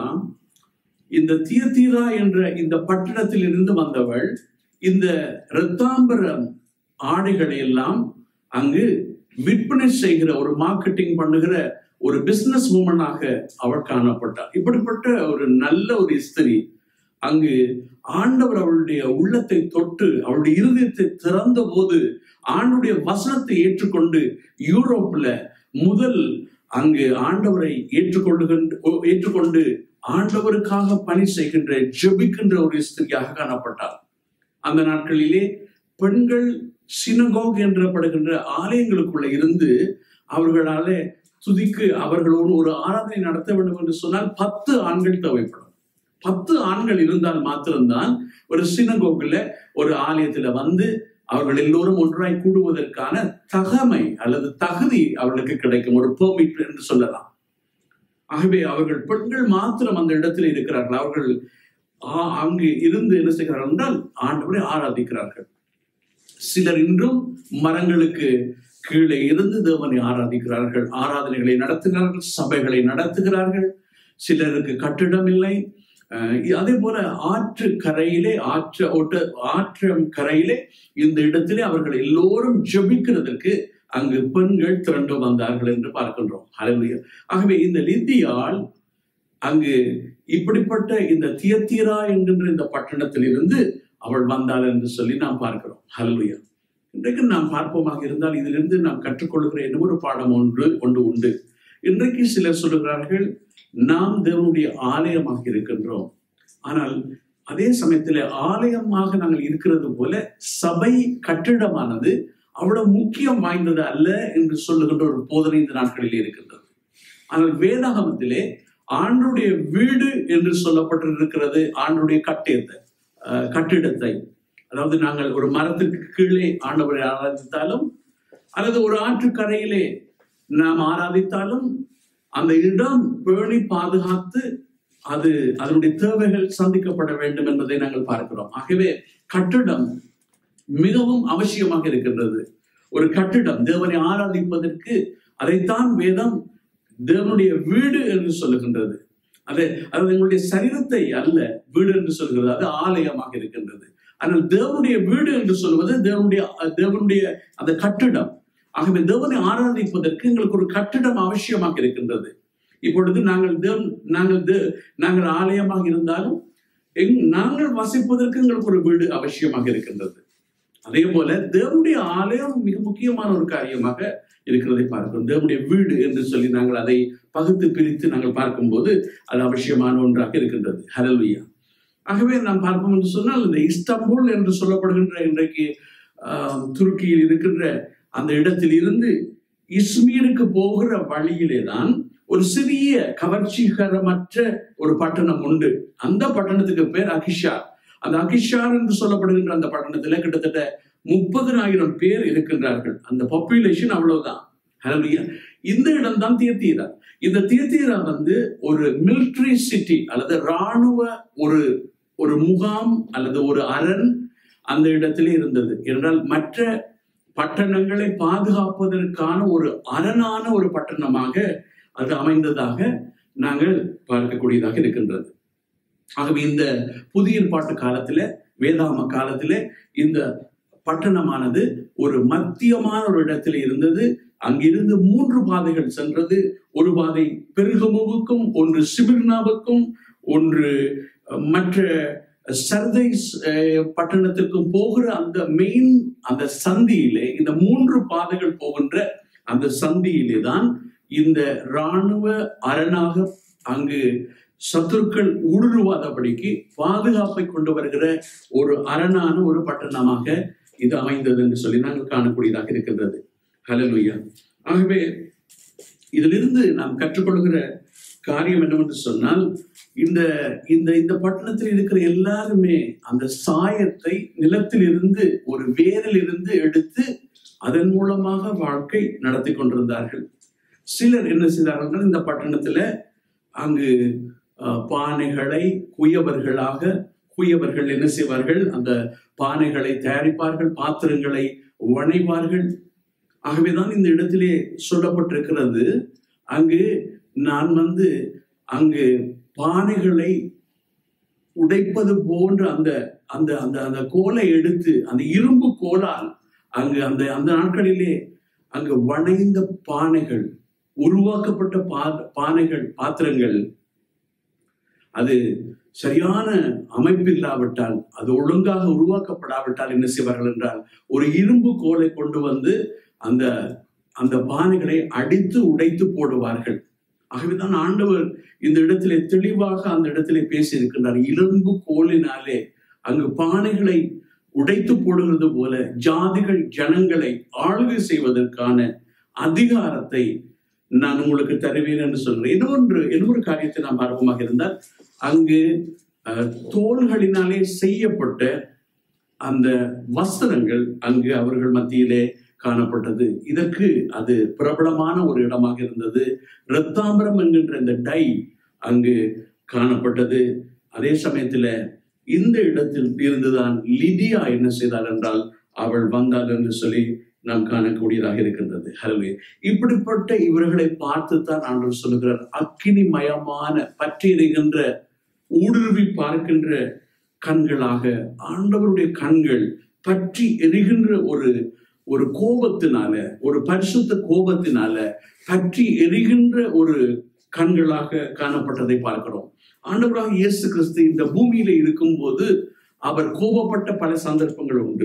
இந்த தியத்தீரா என்ற இந்த பட்டணத்தில் இருந்து வந்தவள் இந்த இரத்தாம்பரம் ஆடைகளை எல்லாம் அங்கு விற்பனை செய்கிற ஒரு மார்க்கெட்டிங் பண்ணுகிற ஒரு பிசினஸ் உமனாக அவள் காணப்பட்டார் இப்படிப்பட்ட ஒரு நல்ல ஒரு ஸ்திரி அங்கு ஆண்டவர் அவளுடைய உள்ளத்தை தொட்டு அவளுடைய இருதயத்தை திறந்த போது ஆண்டுடைய வசனத்தை ஏற்றுக்கொண்டு யூரோப்ல முதல் அங்கு ஆண்டவரை ஏற்றுக்கொள்ளுகின்ற ஏற்றுக்கொண்டு ஆண்டவருக்காக பணி செய்கின்ற ஜெபிக்கின்ற ஒரு ஸ்திரியாக காணப்பட்டார் அந்த நாட்களிலே பெண்கள் சினகோக் என்றப்படுகின்ற ஆலயங்களுக்குள்ள இருந்து அவர்களாலே துதிக்கு அவர்களோடு ஒரு ஆராதனை நடத்த வேண்டும் என்று சொன்னால் பத்து ஆண்கள் தேவைப்படும் பத்து ஆண்கள் இருந்தால் மாத்திரம்தான் ஒரு சினகோக்குல ஒரு ஆலயத்துல வந்து அவர்கள் எல்லோரும் ஒன்றாய் கூடுவதற்கான தகமை அல்லது தகுதி அவர்களுக்கு கிடைக்கும் ஒரு பெர்மிட் என்று சொல்லலாம் ஆகவே அவர்கள் பெண்கள் மாத்திரம் அந்த இடத்தில் இருக்கிறார்கள் அவர்கள் ஆ- அங்கு இருந்து என்ன செய்கிறார்கள் என்றால் ஆண்டவரை ஆராதிக்கிறார்கள் சிலர் இன்றும் மரங்களுக்கு கீழே இருந்து தேவனை ஆராதிக்கிறார்கள் ஆராதனைகளை நடத்துகிறார்கள் சபைகளை நடத்துகிறார்கள் சிலருக்கு கட்டிடம் இல்லை அஹ் அதே போல ஆற்று கரையிலே ஆற்று ஓட்ட ஆற்றம் கரையிலே இந்த இடத்திலே அவர்கள் எல்லோரும் ஜெபிக்கிறதற்கு அங்கு பெண்கள் திரண்டு வந்தார்கள் என்று பார்க்கின்றோம் ஹalleluya ஆகவே இந்த லித்தியால் அங்கு இப்படிப்பட்ட இந்த தியத்தீரா என்கின்ற இந்த பட்டணத்தில் இருந்து அவள் வந்தாள் என்று சொல்லி நாம் பார்க்கிறோம் ஹalleluya இன்றைக்கு நாம் பார்ப்போமாக இருந்தால் இதிலிருந்து நாம் கற்றுக்கொள்கிற இன்னொரு பாடம் ஒன்று ஒன்று உண்டு இன்றைக்கு சிலர் சொல்லுகிறார்கள் நாம் தேவனுடைய ஆலயமாக இருக்கின்றோம் ஆனால் அதே சமயத்தில் ஆலயமாக நாங்கள் இருக்கிறது போல சபை கட்டிடமானது அவ்வளவு முக்கியம் வாய்ந்தது அல்ல என்று சொல்லுகின்ற ஒரு போதனை இந்த நாட்களிலே இருக்கின்றது ஆனால் வேதாகமத்திலே ஆண்டுடைய வீடு என்று சொல்லப்பட்டிருக்கிறது ஆண்டுடைய கட்டிடத்தை அஹ், கட்டிடத்தை அதாவது நாங்கள் ஒரு மரத்திற்கு கீழே ஆண்டவரை ஆராதித்தாலும் அல்லது ஒரு ஆற்றுக்கரையிலே நாம் ஆராதித்தாலும் அந்த இடம் பேணி பாதுகாத்து அது அதனுடைய தேவைகள் சந்திக்கப்பட வேண்டும் என்பதை நாங்கள் பார்க்கிறோம் ஆகவே கட்டிடம் மிகவும் அவசியமாக இருக்கின்றது ஒரு கட்டிடம் தேவனை ஆராதிப்பதற்கு அதைத்தான் வேதம் தேவனுடைய வீடு என்று சொல்லுகின்றது அது அதாவது எங்களுடைய சரீரத்தை அல்ல வீடு என்று சொல்கிறது அது ஆலயமாக இருக்கின்றது ஆனால் தேவனுடைய வீடு என்று சொல்வது தேவனுடைய தேவனுடைய அந்த கட்டிடம் ஆகவே தேவனை ஆராதிப்பதற்கு எங்களுக்கு ஒரு கட்டிடம் அவசியமாக இருக்கின்றது இப்பொழுது நாங்கள் தேவன் நாங்கள் தே- நாங்கள் ஆலயமாக இருந்தாலும் எங் நாங்கள் வசிப்பதற்கு எங்களுக்கு ஒரு வீடு அவசியமாக இருக்கின்றது அதே போல தேவனுடைய ஆலயம் மிக முக்கியமான ஒரு காரியமாக இருக்கிறதை பார்க்கிறோம் தேவனுடைய வீடு என்று சொல்லி நாங்கள் அதை பகுத்து பிரித்து நாங்கள் பார்க்கும்போது அது அவசியமான ஒன்றாக இருக்கின்றது ஹalleluya ஆகவே நாம் பார்ப்போம் என்று சொன்னால் இந்த இஸ்தம்பூல் என்று சொல்லப்படுகின்ற இன்றைக்கு ஆஹ், துருக்கியில் இருக்கின்ற அந்த இடத்தில் இருந்து இஸ்மீருக்கு போகிற வழியிலே தான் ஒரு சிறிய கவர்ச்சிகரமற்ற ஒரு பட்டணம் உண்டு அந்த பட்டணத்துக்கு பேர் அகிஷார் அந்த அகிஷார் என்று சொல்லப்படுகின்ற அந்த பட்டணத்துல கிட்டத்தட்ட முப்பதினாயிரம் பேர் இருக்கின்றார்கள் அந்த பாப்புலேஷன் அவ்வளவுதான் ஹalleluya இந்த இடம் தான் தியத்தீரா இந்த தியத்தீரா வந்து ஒரு மிலிட்டரி சிட்டி அல்லது ராணுவ ஒரு ஒரு முகாம் அல்லது ஒரு அரண் அந்த இடத்திலே இருந்தது என்றால் மற்ற பட்டணங்களை பாதுகாப்பதற்கான ஒரு அரணான ஒரு பட்டணமாக அது அமைந்ததாக நாங்கள் பார்க்கக்கூடியதாக இருக்கின்றது ஆகவே இந்த புதிய ஏற்பாட்டு காலத்துல வேதாம காலத்துல இந்த பட்டணமானது ஒரு மத்தியமான ஒரு இடத்துல இருந்தது அங்கிருந்து மூன்று பாதைகள் சென்றது ஒரு பாதை பெருகமுவுக்கும் ஒன்று சிபிர்னாவுக்கும் ஒன்று அஹ், மற்ற சர்தைஸ் அஹ், பட்டணத்திற்கும் போகிற அந்த மெயின் அந்த சந்தியிலே இந்த மூன்று பாதைகள் போகின்ற அந்த சந்தியிலே தான் இந்த இராணுவ அரணாக அங்கு சத்துருக்கள் ஊடுருவாதபடிக்கு பாதுகாப்பை கொண்டு வருகிற ஒரு அரணான ஒரு பட்டணமாக இது அமைந்தது என்று சொல்லி நாங்கள் காணக்கூடியதாக இருக்கின்றது ஹalleluya ஆகவே இதிலிருந்து நாம் கற்றுக்கொள்கிற காரியம் என்னவென்று சொன்னால் இந்த இந்த இந்த பட்டணத்தில் இருக்கிற எல்லாருமே அந்த சாயத்தை நிலத்திலிருந்து ஒரு வேரில் இருந்து எடுத்து அதன் மூலமாக வாழ்க்கை நடத்தி கொண்டிருந்தார்கள் சிலர் என்ன செய்தார்கள் இந்த பட்டணத்துல அங்கு அஹ், பானைகளை குயவர்களாக குயவர்கள் என்ன செய்வார்கள் அந்த பானைகளை தயாரிப்பார்கள் பாத்திரங்களை வணைவார்கள் ஆகவேதான் இந்த இடத்திலே சொல்லப்பட்டிருக்கிறது அங்கு நான் வந்து அங்கு பானைகளை உடைப்பது போன்ற அந்த அந்த அந்த அந்த கோலை எடுத்து அந்த இரும்பு கோலால் அங்கு அந்த அந்த நாட்களிலே அங்கு வணைந்த பானைகள் உருவாக்கப்பட்ட பா பானைகள் பாத்திரங்கள் அது சரியான அமைப்பு இல்லாவிட்டால் அது ஒழுங்காக உருவாக்கப்படாவிட்டால் என்ன செய்வார்கள் என்றால் ஒரு இரும்பு கோலை கொண்டு வந்து அந்த அந்த பானைகளை அடித்து உடைத்து போடுவார்கள் ஆகவேதான் ஆண்டவர் இந்த இடத்திலே தெளிவாக அந்த இடத்திலே பேசி இருக்கின்றார் இரும்பு கோலினாலே அங்கு பானைகளை உடைத்து போடுகிறது போல ஜாதிகள் ஜனங்களை ஆளுகை செய்வதற்கான அதிகாரத்தை நான் உங்களுக்கு தருவேன் என்று சொல்றேன் இன்னொன்று இன்னொரு காரியத்தை நாம் ஆர்வமாக இருந்தால் அங்கு அஹ், தோள்களினாலே செய்யப்பட்ட அந்த வஸ்திரங்கள் அங்கு அவர்கள் மத்தியிலே காணப்பட்டது இதற்கு அது பிரபலமான ஒரு இடமாக இருந்தது இரத்தாம்பரம் என்கின்ற இந்த டை அங்கு காணப்பட்டது அதே சமயத்துல இந்த இடத்தில் இருந்துதான் லிடியா என்ன செய்தாள் என்றால் அவள் வந்தாள் என்று சொல்லி நாம் காணக்கூடியதாக இருக்கின்றது ஹலவே இப்படிப்பட்ட இவர்களை பார்த்து தான் ஆண்டவர் சொல்லுகிறார் அக்கினி மயமான பற்றி எறிகின்ற ஊடுருவி பார்க்கின்ற கண்களாக ஆண்டவருடைய கண்கள் பற்றி எரிகின்ற ஒரு ஒரு கோபத்தினால ஒரு பரிசுத்த கோபத்தினால பற்றி எரிகின்ற ஒரு கண்களாக காணப்பட்டதை பார்க்கிறோம் ஆண்டவராக இயேசு கிறிஸ்து இந்த பூமியில இருக்கும்போது அவர் கோபப்பட்ட பல சந்தர்ப்பங்கள் உண்டு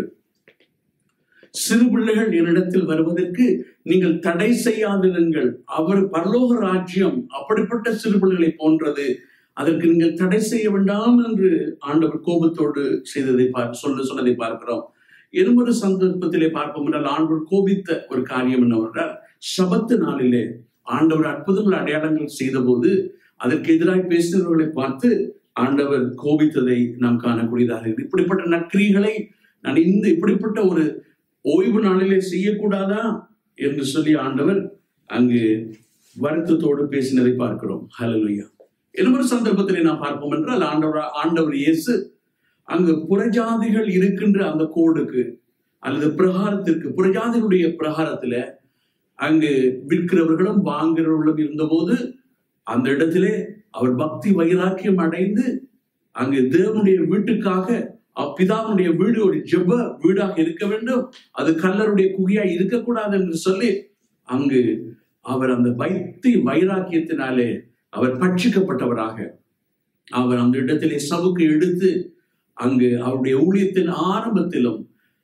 சிறு பிள்ளைகள் என்னிடத்தில் வருவதற்கு நீங்கள் தடை செய்யாதிருங்கள் அவர் பரலோக ராஜ்யம் அப்படிப்பட்ட சிறு பிள்ளைகளை போன்றது அதற்கு நீங்கள் தடை செய்ய வேண்டாம் என்று ஆண்டவர் கோபத்தோடு செய்ததை பார் சொல்ல சொன்னதை பார்க்கிறோம் இன்னொரு சந்தர்ப்பத்திலே பார்ப்போம் என்றால் ஆண்டவர் கோபித்த ஒரு காரியம் என்னவென்றால் சபத்து நாளிலே ஆண்டவர் அற்புதங்கள் அடையாளங்கள் செய்தபோது அதற்கு எதிராக பேசினவர்களை பார்த்து ஆண்டவர் கோபித்ததை நாம் காணக்கூடியதாக இருக்கு இப்படிப்பட்ட நற்கிரிகளை நான் இந்த இப்படிப்பட்ட ஒரு ஓய்வு நாளிலே செய்யக்கூடாதா என்று சொல்லி ஆண்டவர் அங்கு வருத்தத்தோடு பேசினதை பார்க்கிறோம் ஹalleluya இன்னொரு சந்தர்ப்பத்திலே நாம் பார்ப்போம் என்றால் ஆண்டவர் ஆண்டவர் இயேசு அங்கு புறஜாதிகள் இருக்கின்ற அந்த கோடுக்கு அல்லது பிரகாரத்திற்கு புறஜாதிகளுடைய பிரகாரத்துல அங்கு விற்கிறவர்களும் வாங்குகிறவர்களும் இருந்தபோது அந்த இடத்திலே அவர் பக்தி வைராக்கியம் அடைந்து அங்கு தேவனுடைய வீட்டுக்காக அப்பிதாவுடைய வீடு ஒரு ஜெப வீடாக இருக்க வேண்டும் அது கல்லருடைய குகையா இருக்கக்கூடாது என்று சொல்லி அங்கு அவர் அந்த பக்தி வைராக்கியத்தினாலே அவர் பட்சிக்கப்பட்டவராக அவர் அந்த இடத்திலே சவுக்கு எடுத்து அங்கு அவருடைய ஊழியத்தின் ஆரம்பத்திலும்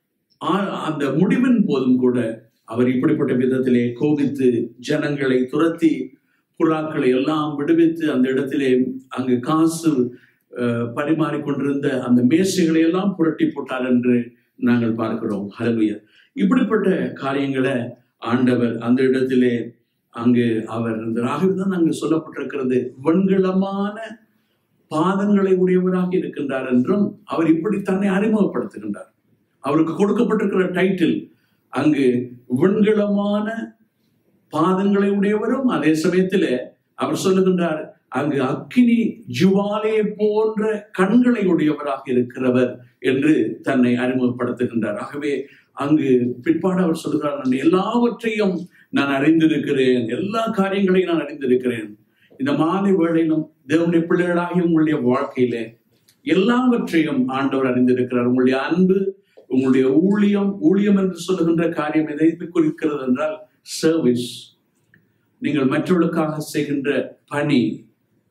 ஆ- அந்த முடிவின் போதும் கூட அவர் இப்படிப்பட்ட விதத்திலே கோபித்து ஜனங்களை துரத்தி புறாக்களை எல்லாம் விடுவித்து அந்த இடத்திலே அங்கு காசு அஹ், பரிமாறிக்கொண்டிருந்த அந்த மேசைகளை எல்லாம் புரட்டி போட்டார் என்று நாங்கள் பார்க்கிறோம் ஹalleluya இப்படிப்பட்ட காரியங்களை ஆண்டவர் அந்த இடத்திலே அங்கு அவர் இருந்தார் ஆகவேதான் அங்கு சொல்லப்பட்டிருக்கிறது வெண்கலமான பாதங்களை உடையவராக இருக்கின்றார் என்றும் அவர் இப்படி தன்னை அறிமுகப்படுத்துகின்றார் அவருக்கு கொடுக்கப்பட்டிருக்கிற டைட்டில் அங்கு வெண்கலமான பாதங்களை உடையவரும் அதே சமயத்துல அவர் சொல்லுகின்றார் அங்கு அக்கினி ஜுவாலையை போன்ற கண்களை உடையவராக இருக்கிறவர் என்று தன்னை அறிமுகப்படுத்துகின்றார் ஆகவே அங்கு பிற்பாடு அவர் சொல்லுகிறார் நான் எல்லாவற்றையும் நான் அறிந்திருக்கிறேன் எல்லா காரியங்களையும் நான் அறிந்திருக்கிறேன் இந்த மாலை வேளையிலும் தேவனுடைய பிள்ளைகளாகி உங்களுடைய வாழ்க்கையிலே எல்லாவற்றையும் ஆண்டவர் அறிந்திருக்கிறார் உங்களுடைய அன்பு உங்களுடைய ஊழியம் ஊழியம் என்று சொல்லுகின்ற காரியம் எதை குறிக்கிறது என்றால் சர்வீஸ் நீங்கள் மற்றவர்களுக்காக செய்கின்ற பணி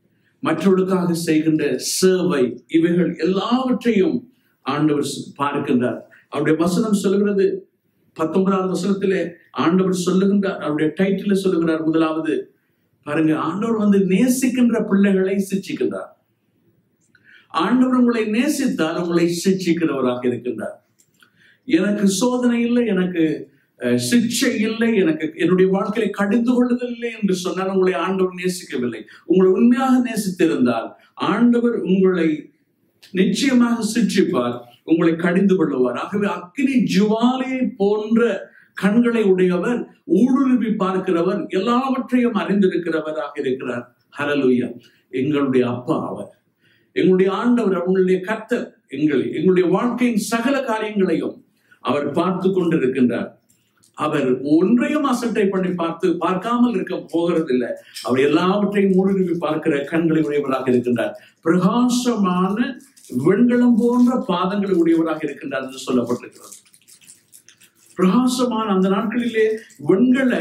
மற்றவர்களுக்காக செய்கின்ற சேவை இவைகள் எல்லாவற்றையும் ஆண்டவர் பார்க்கின்றார் அவருடைய வசனம் சொல்லுகிறது பத்தொன்பதாவது வசனத்திலே ஆண்டவர் சொல்லுகின்றார் அவருடைய டைட்டில் சொல்லுகிறார் முதலாவது பாருங்க ஆண்டவர் வந்து நேசிக்கின்ற பிள்ளைகளை சிச்சிக்கின்றார் ஆண்டவர் உங்களை நேசித்தால் உங்களை சிச்சிக்கிறவராக இருக்கின்றார் எனக்கு சோதனை இல்லை எனக்கு சிக்ஷை இல்லை எனக்கு என்னுடைய வாழ்க்கையை கடிந்து கொள்ளுதல் இல்லை என்று சொன்னால் உங்களை ஆண்டவர் நேசிக்கவில்லை உங்களை உண்மையாக நேசித்திருந்தால் ஆண்டவர் உங்களை நிச்சயமாக சிக்ஷிப்பார் உங்களை கடிந்து கொள்ளுவார் ஆகவே அக்னி ஜுவாலையை போன்ற கண்களை உடையவர் ஊடுருவி பார்க்கிறவர் எல்லாவற்றையும் அறிந்திருக்கிறவராக இருக்கிறார் ஹரலுயா எங்களுடைய அப்பா அவர் எங்களுடைய ஆண்டவர் அவங்களுடைய கர்த்தர் எங்களை எங்களுடைய வாழ்க்கையின் சகல காரியங்களையும் அவர் பார்த்து கொண்டிருக்கின்றார் அவர் ஒன்றையும் அசட்டை பண்ணி பார்த்து பார்க்காமல் இருக்க போகிறதில்லை அவர் எல்லாவற்றையும் ஊடுருவி பார்க்கிற கண்களை உடையவராக இருக்கின்றார் பிரகாசமான வெண்கலம் போன்ற பாதங்களை உடையவராக இருக்கின்றார் என்று சொல்லப்பட்டிருக்கிறது பிரகாசமான அந்த நாட்களிலே வெண்கல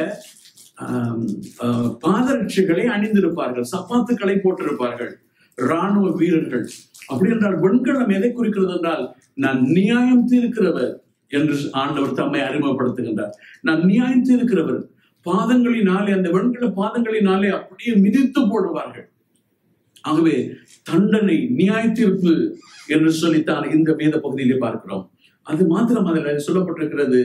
பாதரட்சிகளை அணிந்திருப்பார்கள் சப்பாத்துக்களை போட்டிருப்பார்கள் ராணுவ வீரர்கள் அப்படி என்றால் வெண்கலம் எதை குறிக்கிறது என்றால் நான் நியாயம் தீர்க்கிறவர் என்று ஆண்டவர் தம்மை அறிமுகப்படுத்துகின்றார் நான் நியாயம் தீர்க்கிறவர் பாதங்களினாலே அந்த வெண்கல பாதங்களினாலே அப்படியே மிதித்து போடுவார்கள் ஆகவே தண்டனை நியாய தீர்ப்பு என்று சொல்லித்தான் இந்த வேத பகுதியிலே பார்க்கிறோம் அது மாத்திரம் அதில் சொல்லப்பட்டிருக்கிறது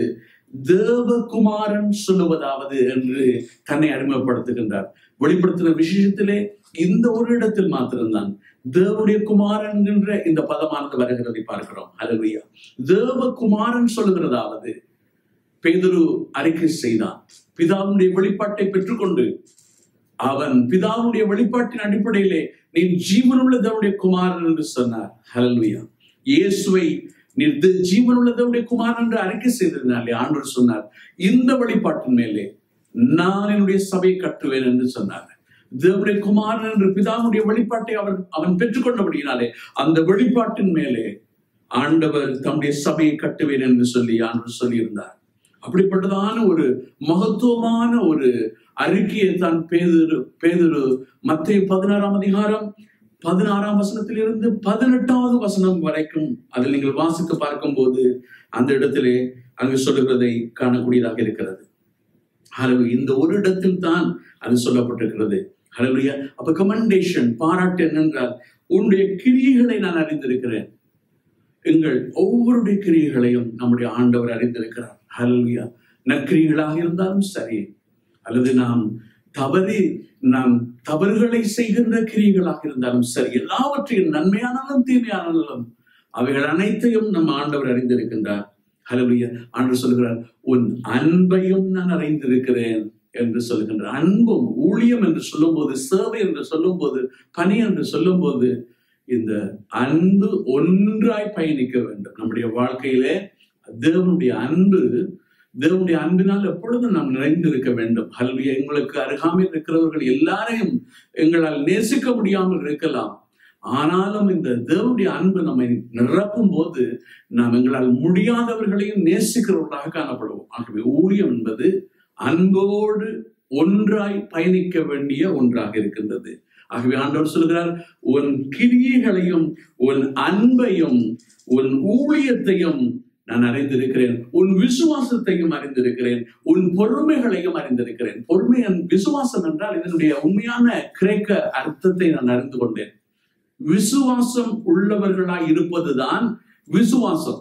தேவகுமாரன் சொல்லுவதாவது என்று தன்னை அறிமுகப்படுத்துகின்றார் வெளிப்படுத்தின விஷயத்திலே இந்த ஒரு இடத்தில் மாத்திரம்தான் தேவனுடைய குமாரன் என்ற இந்த பதமானது வருகிறதை பார்க்கிறோம் அதுவையா தேவகுமாரன் சொல்லுகிறதாவது பேதுரு அறிக்கை செய்தான் பிதாவுடைய வெளிப்பாட்டை பெற்றுக்கொண்டு அவன் பிதாவுடைய வெளிப்பாட்டின் அடிப்படையிலே நீ ஜீவனுள்ள தேவனுடைய குமாரன் என்று சொன்னார் ஹலல்வியா இயேசுவை நீ ஜீவனுள்ள தேவனுடைய குமாரன் என்று அறிக்கை செய்ததினாலே ஆண்டவர் சொன்னார் இந்த வெளிப்பாட்டின் மேலே நான் என்னுடைய சபையை கட்டுவேன் என்று சொன்னார் தேவனுடைய குமாரன் என்று பிதாவுடைய வெளிப்பாட்டை அவர் அவன் பெற்றுக்கொண்டபடியினாலே அந்த வெளிப்பாட்டின் மேலே ஆண்டவர் தம்முடைய சபையை கட்டுவேன் என்று சொல்லி ஆண்டவர் சொல்லியிருந்தார் அப்படிப்பட்டதான ஒரு மகத்துவமான ஒரு அறிக்கையை தான் பேதுரு பேதுரு மத்திய பதினாறாம் அதிகாரம் பதினாறாம் வசனத்திலிருந்து பதினெட்டாவது வசனம் வரைக்கும் அதில் நீங்கள் வாசிக்க பார்க்கும் போது அந்த இடத்திலே அங்கு சொல்லுகிறதை காணக்கூடியதாக இருக்கிறது ஹலோ இந்த ஒரு இடத்தில் தான் அது சொல்லப்பட்டிருக்கிறது ஹலோயா அப்ப கமெண்டேஷன் பாராட்டு என்னென்றால் உன்னுடைய கிரியைகளை நான் அறிந்திருக்கிறேன் எங்கள் ஒவ்வொருடைய கிரியைகளையும் நம்முடைய ஆண்டவர் அறிந்திருக்கிறார் ஹல்வியா நற்கிரிகளாக இருந்தாலும் சரி அல்லது நாம் தவறி நாம் தவறுகளை செய்கின்ற கிரியைகளாக இருந்தாலும் சரி எல்லாவற்றையும் நன்மையானாலும் தீமையானாலும் அவைகள் அனைத்தையும் நம் ஆண்டவர் அறிந்திருக்கின்றார் ஹலவியா ஆண்டவர் சொல்கிறார் உன் அன்பையும் நான் அறிந்திருக்கிறேன் என்று சொல்லுகின்றார் அன்பும் ஊழியம் என்று சொல்லும்போது சேவை என்று சொல்லும்போது பணி என்று சொல்லும்போது இந்த அன்பு ஒன்றாய் பயணிக்க வேண்டும் நம்முடைய வாழ்க்கையிலே தேவனுடைய அன்பு தேவனுடைய அன்பினால் எப்பொழுதும் நாம் நிறைந்திருக்க வேண்டும் கல்வி எங்களுக்கு அருகாமையில் இருக்கிறவர்கள் எல்லாரையும் எங்களால் நேசிக்க முடியாமல் இருக்கலாம் ஆனாலும் இந்த தேவனுடைய அன்பு நம்மை நிரப்பும் போது நாம் எங்களால் முடியாதவர்களையும் நேசிக்கிறவர்களாக காணப்படுவோம் ஆகவே ஊழியம் என்பது அன்போடு ஒன்றாய் பயணிக்க வேண்டிய ஒன்றாக இருக்கின்றது ஆகவே ஆண்டவர் சொல்கிறார் உன் கிரியைகளையும் உன் அன்பையும் உன் ஊழியத்தையும் நான் அறிந்திருக்கிறேன் உன் விசுவாசத்தையும் அறிந்திருக்கிறேன் உன் பொறுமைகளையும் அறிந்திருக்கிறேன் பொறுமை விசுவாசம் என்றால் இதனுடைய உண்மையான கிரேக்க அர்த்தத்தை நான் அறிந்து கொண்டேன் விசுவாசம் உள்ளவர்களாய் இருப்பதுதான் விசுவாசம்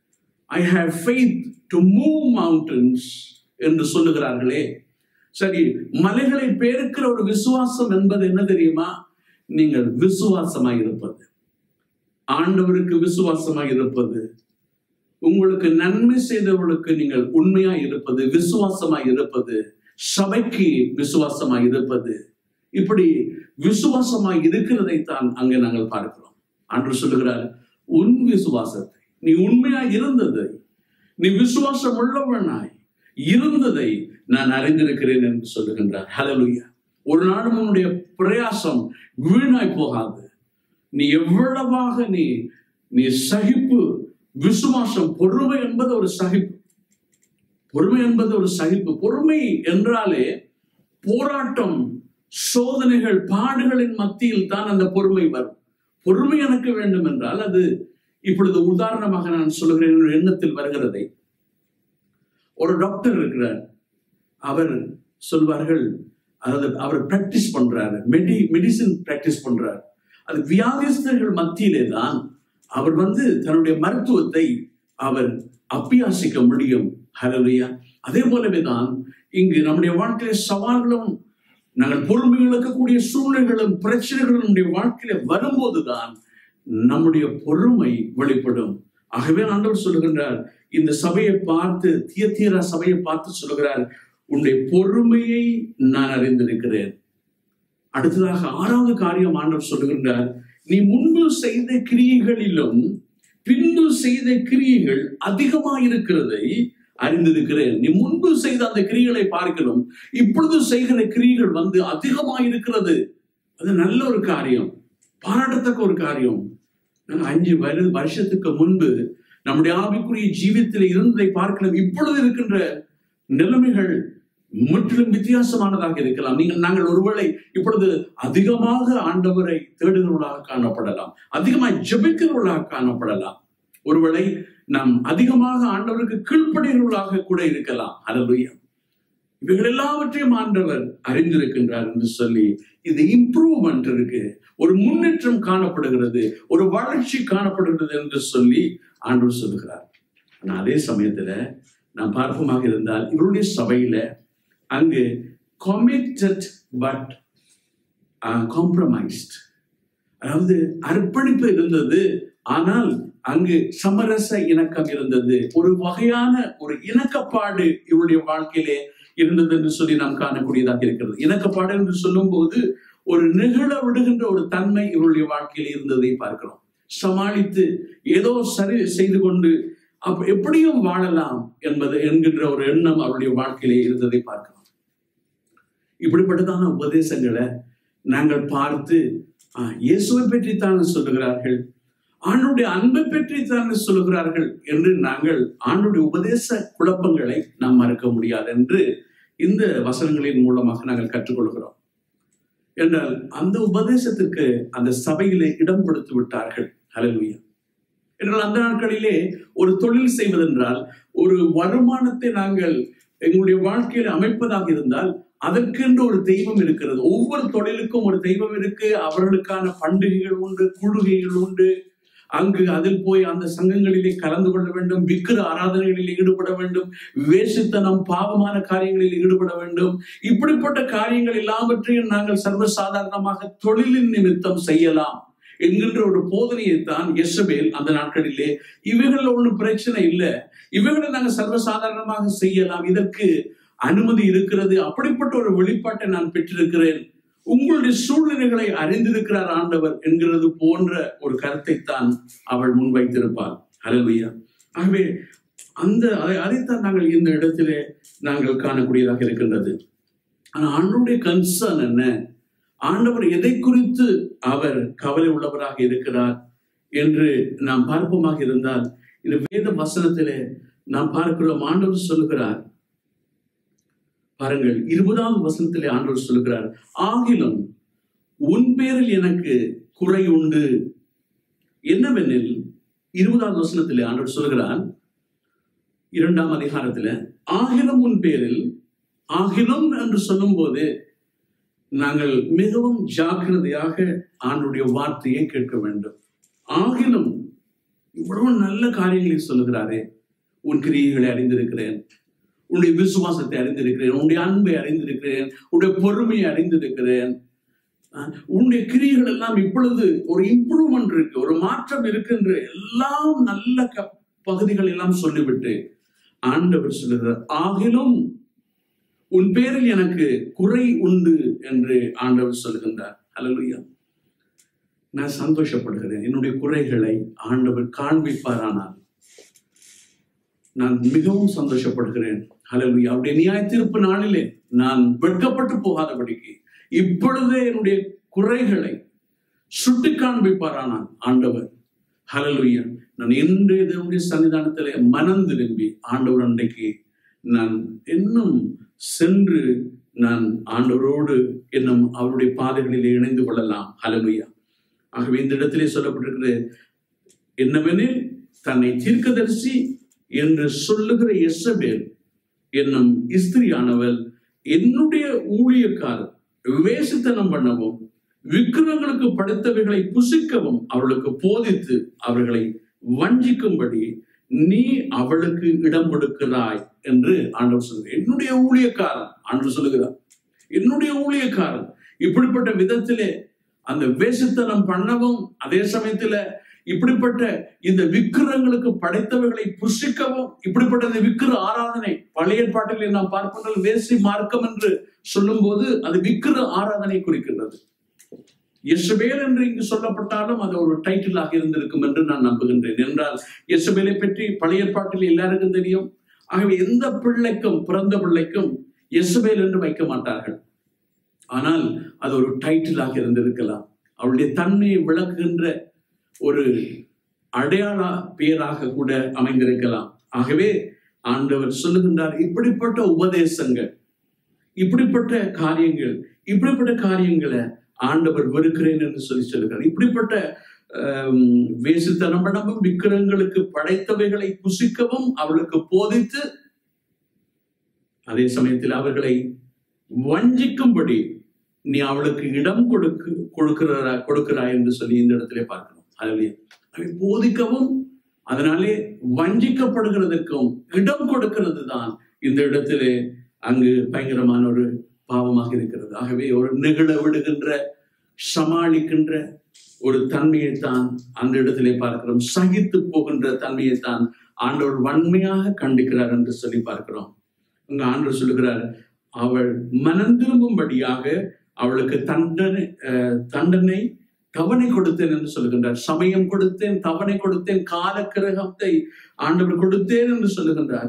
I have faith to move mountains என்று சொல்லுகிறார்களே சரி மலைகளை பேருக்கிற ஒரு விசுவாசம் என்பது என்ன தெரியுமா நீங்கள் விசுவாசமாய் இருப்பது ஆண்டவருக்கு விசுவாசமாய் இருப்பது உங்களுக்கு நன்மை செய்தவர்களுக்கு நீங்கள் உண்மையாய் இருப்பது விசுவாசமாய் இருப்பது சபைக்கு விசுவாசமாய் இருப்பது இப்படி விசுவாசமாய் இருக்கிறதை தான் அங்கே நாங்கள் பார்க்கிறோம் அன்று சொல்லுகிறார் உன் விசுவாசத்தை நீ உண்மையாய் இருந்ததை நீ விசுவாசம் உள்ளவனாய் இருந்ததை நான் அறிந்திருக்கிறேன் என்று சொல்லுகின்றார் ஹலலுயா ஒரு நாளும் உன்னுடைய பிரயாசம் வீணாய் போகாது நீ எவ்வளவாக நீ நீ சகிப்பு விசுவாசம் பொறுமை என்பது ஒரு சகிப்பு பொறுமை என்பது ஒரு சகிப்பு பொறுமை என்றாலே போராட்டம் சோதனைகள் பாடுகளின் மத்தியில் தான் அந்த பொறுமை வரும் பொறுமை எனக்கு வேண்டும் என்றால் அது இப்பொழுது உதாரணமாக நான் சொல்லுகிறேன் என்னுடைய எண்ணத்தில் வருகிறதை ஒரு டாக்டர் இருக்கிறார் அவர் சொல்வார்கள் அதாவது அவர் பிராக்டிஸ் பண்றாரு மெடி மெடிசின் பிராக்டிஸ் பண்றார் அது வியாதிஸ்தர்கள் மத்தியிலே தான் அவர் வந்து தன்னுடைய மருத்துவத்தை அவர் அப்பியாசிக்க முடியும் ஹலலுயா அதே போலவே தான் இங்கு நம்முடைய வாழ்க்கையில சவால்களும் நாங்கள் பொறுமை இழக்கக்கூடிய சூழ்நிலைகளும் பிரச்சனைகளும் நம்முடைய வாழ்க்கையில வரும்போதுதான் நம்முடைய பொறுமை வெளிப்படும் ஆகவே ஆண்டவர் சொல்லுகின்றார் இந்த சபையை பார்த்து தியத்தீரா சபையை பார்த்து சொல்லுகிறார் உன்னுடைய பொறுமையை நான் அறிந்திருக்கிறேன் அடுத்ததாக ஆறாவது காரியம் ஆண்டவர் சொல்லுகின்றார் நீ முன்பு செய்த கிரியைகளிலும் பின்பு செய்த கிரியைகள் அதிகமாயிருக்கிறதை அறிந்திருக்கிறேன் நீ முன்பு செய்த அந்த கிரியைகளை பார்க்கிறோம் இப்பொழுது செய்கிற கிரியைகள் வந்து அதிகமாயிருக்கிறது அது நல்ல ஒரு காரியம் பாராட்டத்தக்க ஒரு காரியம் நாங்கள் அஞ்சு வரு வருஷத்துக்கு முன்பு நம்முடைய ஆவிக்குரிய ஜீவித்தில் இருந்ததை பார்க்கலாம் இப்பொழுது இருக்கின்ற நிலைமைகள் முற்றிலும் வித்தியாசமானதாக இருக்கலாம் நீங்கள் நாங்கள் ஒருவேளை இப்பொழுது அதிகமாக ஆண்டவரை தேடுகிறவர்களாக காணப்படலாம் அதிகமாக ஜெபிக்கிறவர்களாக காணப்படலாம் ஒருவேளை நாம் அதிகமாக ஆண்டவருக்கு கீழ்ப்படுகிறவர்களாக கூட இருக்கலாம் அல்லையா இவைகள் எல்லாவற்றையும் ஆண்டவர் அறிந்திருக்கின்றார் என்று சொல்லி இது இம்ப்ரூவ்மெண்ட் இருக்கு ஒரு முன்னேற்றம் காணப்படுகிறது ஒரு வளர்ச்சி காணப்படுகிறது என்று சொல்லி ஆண்டவர் சொல்லுகிறார் ஆனா அதே சமயத்துல நாம் பார்ப்போமாக இருந்தால் இவருடைய சபையில அங்கு committed பட் காம்ப்ரமைஸ்ட் அதாவது அர்ப்பணிப்பு இருந்தது ஆனால் அங்கு சமரச இணக்கம் இருந்தது ஒரு வகையான ஒரு இணக்கப்பாடு இவருடைய வாழ்க்கையிலே இருந்தது என்று சொல்லி நாம் காணக்கூடியதாக இருக்கிறது இணக்கப்பாடு என்று சொல்லும் போது ஒரு நிகழ விடுகின்ற ஒரு தன்மை இவருடைய வாழ்க்கையில் இருந்ததை பார்க்கிறோம் சமாளித்து ஏதோ சரி செய்து கொண்டு அப்ப எப்படியும் வாழலாம் என்பது என்கின்ற ஒரு எண்ணம் அவருடைய வாழ்க்கையிலே இருந்ததை பார்க்கிறோம் இப்படிப்பட்டதான உபதேசங்களை நாங்கள் பார்த்து ஆஹ், இயேசுவை பற்றித்தான் சொல்லுகிறார்கள் ஆண்டுடைய அன்பை பற்றித்தான் சொல்லுகிறார்கள் என்று நாங்கள் ஆண்டுடைய உபதேச குழப்பங்களை நாம் மறக்க முடியாது என்று இந்த வசனங்களின் மூலமாக நாங்கள் கற்றுக்கொள்கிறோம் என்றால் அந்த உபதேசத்துக்கு அந்த சபையிலே இடம் கொடுத்து விட்டார்கள் ஹalleluya என்றால் அந்த நாட்களிலே ஒரு தொழில் செய்வதென்றால் ஒரு வருமானத்தை நாங்கள் எங்களுடைய வாழ்க்கையில் அமைப்பதாக இருந்தால் அதற்கென்று ஒரு தெய்வம் இருக்கிறது ஒவ்வொரு தொழிலுக்கும் ஒரு தெய்வம் இருக்கு அவர்களுக்கான பண்டிகைகள் உண்டு குழுகைகள் உண்டு அங்கு அதில் போய் அந்த சங்கங்களிலே கலந்து கொள்ள வேண்டும் விக்கிர ஆராதனைகளில் ஈடுபட வேண்டும் வேசித்தனம் பாவமான காரியங்களில் ஈடுபட வேண்டும் இப்படிப்பட்ட காரியங்கள் எல்லாவற்றையும் நாங்கள் சர்வசாதாரணமாக தொழிலின் நிமித்தம் செய்யலாம் என்கின்ற ஒரு போதனையைத்தான் எசபேல் அந்த நாட்களிலே இவைகள் ஒன்றும் பிரச்சனை இல்லை இவைகளை நாங்கள் சர்வசாதாரணமாக செய்யலாம் இதற்கு அனுமதி இருக்கிறது அப்படிப்பட்ட ஒரு வெளிப்பாட்டை நான் பெற்றிருக்கிறேன் உங்களுடைய சூழ்நிலைகளை அறிந்திருக்கிறார் ஆண்டவர் என்கிறது போன்ற ஒரு கருத்தைத்தான் அவள் முன்வைத்திருப்பாள் ஹalleluya ஆகவே அந்த அதை அதைத்தான் நாங்கள் இந்த இடத்திலே நாங்கள் காணக்கூடியதாக இருக்கின்றது ஆனா ஆண்டவருடைய கன்சர்ன் என்ன ஆண்டவர் எதை குறித்து அவர் கவலை உள்ளவராக இருக்கிறார் என்று நாம் பார்ப்போமாக இருந்தால் இந்த வேத வசனத்திலே நாம் பார்க்கிறோம் ஆண்டவர் சொல்லுகிறார் பாருங்கள் இருபதாவது வசனத்திலே ஆண்டவர் சொல்லுகிறார் ஆகிலும் உன் பேரில் எனக்கு குறை உண்டு என்னவெனில் இருபதாவது வசனத்திலே ஆண்டவர் சொல்லுகிறார் இரண்டாம் அதிகாரத்துல ஆகிலும் உன் பேரில் ஆகிலும் என்று சொல்லும்போது நாங்கள் மிகவும் ஜாக்கிரதையாக ஆண்டுடைய வார்த்தையை கேட்க வேண்டும் ஆகிலும் இவ்வளவு நல்ல காரியங்களை சொல்லுகிறாரே உன் கிரியைகளை அறிந்திருக்கிறேன் உன்னுடைய விசுவாசத்தை அறிந்திருக்கிறேன் உன்னுடைய அன்பை அறிந்திருக்கிறேன் உன்னுடைய பொறுமையை அறிந்திருக்கிறேன் அஹ் உன்னுடைய கிரியைகள் எல்லாம் இப்பொழுது ஒரு இம்ப்ரூவ்மெண்ட் இருக்கு ஒரு மாற்றம் இருக்குன்ற எல்லாம் நல்ல க- பகுதிகள் எல்லாம் சொல்லிவிட்டு ஆண்டவர் சொல்லுகிறார் ஆகிலும் உன் பேரில் எனக்கு குறை உண்டு என்று ஆண்டவர் சொல்லுகின்றார் அல்லேலூயா நான் சந்தோஷப்படுகிறேன் என்னுடைய குறைகளை ஆண்டவர் காண்பிப்பாரானால் நான் மிகவும் சந்தோஷப்படுகிறேன் ஹalleluya அவருடைய நியாய தீர்ப்பு நாளிலே நான் வெட்கப்பட்டு போகாதபடிக்கு இப்பொழுதே என்னுடைய குறைகளை சுட்டி காண்பிப்பாரானால் ஆண்டவர் ஹalleluya நான் இன்றைய தேவனுடைய சன்னிதானத்திலே மனம் திரும்பி ஆண்டவர் அன்றைக்கு நான் இன்னும் சென்று நான் ஆண்டவரோடு என்னும் அவருடைய பாதைகளில் இணைந்து கொள்ளலாம் ஹலலுயா ஆகவே இந்த இடத்திலே சொல்லப்பட்டிருக்கிறது என்னவெனில் தன்னை தீர்க்கதரிசி என்று சொல்லுகிற எசபேல் என்னும் இஸ்திரியானவள் என்னுடைய ஊழியக்காரர் வேசித்தனம் பண்ணவும் விக்கிரங்களுக்கு படைத்தவைகளை புசிக்கவும் அவர்களுக்கு போதித்து அவர்களை வஞ்சிக்கும்படி நீ அவளுக்கு இடம் கொடுக்கிறாய் என்று ஆண்டவர் சொல்கிறார் என்னுடைய ஊழியக்காரன் ஆண்டவர் சொல்லுகிறார் என்னுடைய ஊழியக்காரன் இப்படிப்பட்ட விதத்திலே அந்த வேசித்தனம் பண்ணவும் அதே சமயத்துல இப்படிப்பட்ட இந்த விக்கிரங்களுக்கு படைத்தவைகளை புசிக்கவும் இப்படிப்பட்ட இந்த விக்கிர ஆராதனை பழைய பாட்டிலே நாம் பார்ப்போம் வேசி மார்க்கம் என்று சொல்லும்போது அது விக்கிர ஆராதனை குறிக்கின்றது எஸ்பேல் என்று இங்கு சொல்லப்பட்டாலும் அது ஒரு டைட்டிலாக இருந்திருக்கும் என்று நான் நம்புகின்றேன் என்றால் எஸ்பேலை பற்றி பழைய பாட்டில் எல்லாருக்கும் தெரியும் ஆகவே எந்த பிள்ளைக்கும் பிறந்த பிள்ளைக்கும் எஸ்பேல் என்று வைக்க மாட்டார்கள் ஆனால் அது ஒரு டைட்டிலாக இருந்திருக்கலாம் அவளுடைய தன்மையை விளக்குகின்ற ஒரு அடையாள பெயராக கூட அமைந்திருக்கலாம் ஆகவே ஆண்டவர் சொல்லுகின்றார் இப்படிப்பட்ட உபதேசங்கள் இப்படிப்பட்ட காரியங்கள் இப்படிப்பட்ட காரியங்களை ஆண்டவர் வெறுக்கிறேன் என்று சொல்லி சொல்லுகிறார் இப்படிப்பட்ட வேசுத்தனம் பண்ணவும் விக்கிரங்களுக்கு படைத்தவைகளை புசிக்கவும் அவளுக்கு போதித்து அதே சமயத்தில் அவர்களை வஞ்சிக்கும்படி நீ அவளுக்கு இடம் கொடுக்கு கொடுக்கிறா கொடுக்கிறாய் என்று சொல்லி இந்த இடத்திலே பார்க்கணும் அதுலயே அவை போதிக்கவும் அதனாலே வஞ்சிக்கப்படுகிறதுக்கும் இடம் கொடுக்கிறது தான் இந்த இடத்திலே அங்கு பயங்கரமான ஒரு பாவமாக இருக்கிறது ஆகவே ஒரு நிகழ விடுகின்ற சமாளிக்கின்ற ஒரு தன்மையைத்தான் அந்த இடத்திலே பார்க்கிறோம் சகித்து போகின்ற தன்மையைத்தான் ஆண்டவர் வன்மையாக கண்டிக்கிறார் என்று சொல்லி பார்க்கிறோம் அங்க ஆண்டவர் சொல்லுகிறார் அவள் மனம் திரும்பும்படியாக அவளுக்கு தண்டனை தண்டனை தவணை கொடுத்தேன் என்று சொல்லுகின்றார் சமயம் கொடுத்தேன் தவணை கொடுத்தேன் காலக்கிரகத்தை ஆண்டவர் கொடுத்தேன் என்று சொல்லுகின்றார்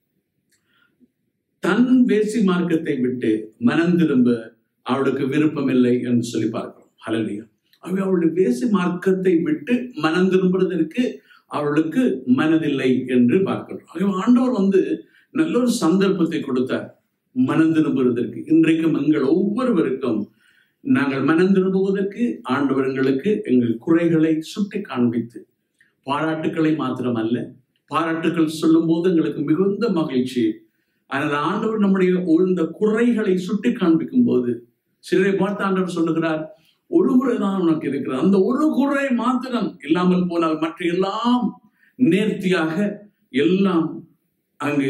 தன் வேசி மார்க்கத்தை விட்டு மனம் திரும்ப அவளுக்கு விருப்பம் இல்லை என்று சொல்லி பார்க்கிறோம் ஹலலியா அவை அவளுடைய வேசி மார்க்கத்தை விட்டு மனம் திரும்புவதற்கு அவளுக்கு மனதில்லை என்று பார்க்கிறோம் ஆகவே ஆண்டவர் வந்து நல்ல ஒரு சந்தர்ப்பத்தை கொடுத்தார் மனம் திரும்புவதற்கு இன்றைக்கும் எங்கள் ஒவ்வொருவருக்கும் நாங்கள் மனம் திரும்புவதற்கு ஆண்டவர் எங்களுக்கு எங்கள் குறைகளை சுட்டி காண்பித்து பாராட்டுக்களை மாத்திரம் அல்ல பாராட்டுக்கள் சொல்லும் போது எங்களுக்கு மிகுந்த மகிழ்ச்சி ஆனால் ஆண்டவர் நம்முடைய இந்த குறைகளை சுட்டி காண்பிக்கும் போது சிலரை பார்த்து ஆண்டவர் சொல்லுகிறார் ஒரு குறை தான் உனக்கு இருக்கிறது அந்த ஒரு குறை மாத்திரம் இல்லாமல் போனால் மற்ற எல்லாம் நேர்த்தியாக எல்லாம் அங்கு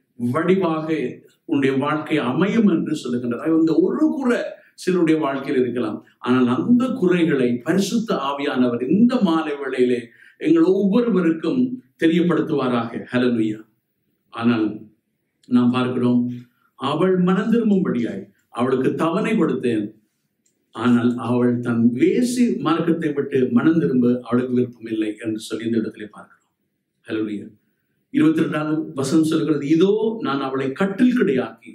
வடிவாக உன்னுடைய வாழ்க்கை அமையும் என்று சொல்லுகின்றார் அந்த ஒரு குறை சிலருடைய வாழ்க்கையில் இருக்கலாம் ஆனால் அந்த குறைகளை பரிசுத்த ஆவியானவர் இந்த மாலை வேளையிலே எங்கள் ஒவ்வொருவருக்கும் தெரியப்படுத்துவாராக ஹலலுயா ஆனால் நாம் பார்க்கிறோம் அவள் மனம் திரும்பும்படியாய் அவளுக்கு தவணை கொடுத்தேன் ஆனால் அவள் தன் வேசி மார்க்கத்தை விட்டு மனம் திரும்ப அவளுக்கு விருப்பம் இல்லை என்று சொல்லி இந்த இடத்திலே பார்க்கிறோம் ஹலோலியா இருபத்தி ரெண்டாவது வசனம் சொல்கிறது இதோ நான் அவளை கட்டில் கிடையாக்கி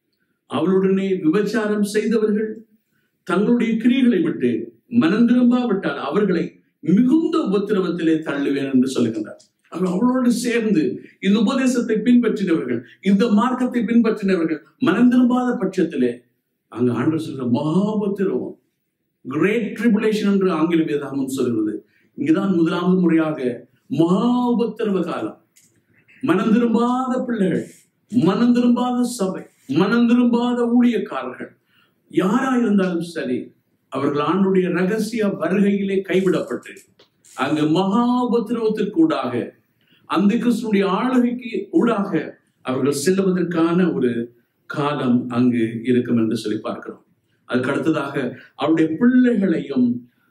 அவளுடனே விபச்சாரம் செய்தவர்கள் தங்களுடைய கிரிகளை விட்டு மனம் திரும்பாவிட்டால் அவர்களை மிகுந்த உபத்திரவத்திலே தள்ளுவேன் என்று சொல்லுகின்றார் அவர் அவளோடு சேர்ந்து இந்த உபதேசத்தை பின்பற்றினவர்கள் இந்த மார்க்கத்தை பின்பற்றினவர்கள் மனம் திரும்பாத பட்சத்திலே அங்கு ஆண்டு சொல்ற மகாபத்திரவம் கிரேட் ட்ரிபுலேஷன் என்று ஆங்கில வேதாகம் சொல்கிறது இங்குதான் முதலாவது முறையாக மகாபத்திரவ காலம் மனம் திரும்பாத பிள்ளைகள் மனம் திரும்பாத சபை மனம் திரும்பாத ஊழியக்காரர்கள் யாரா இருந்தாலும் சரி அவர்கள் ஆண்டுடைய ரகசிய வருகையிலே கைவிடப்பட்டு அங்கு மகாபத்திரவத்திற்கு ஊடாக அந்த கிறிஸ்துடைய ஆளுகைக்கு ஊடாக அவர்கள் செல்லுவதற்கான ஒரு காலம் அங்கு இருக்கும் என்று சொல்லி பார்க்கிறோம் அதுக்கு அடுத்ததாக அவருடைய பிள்ளைகளையும்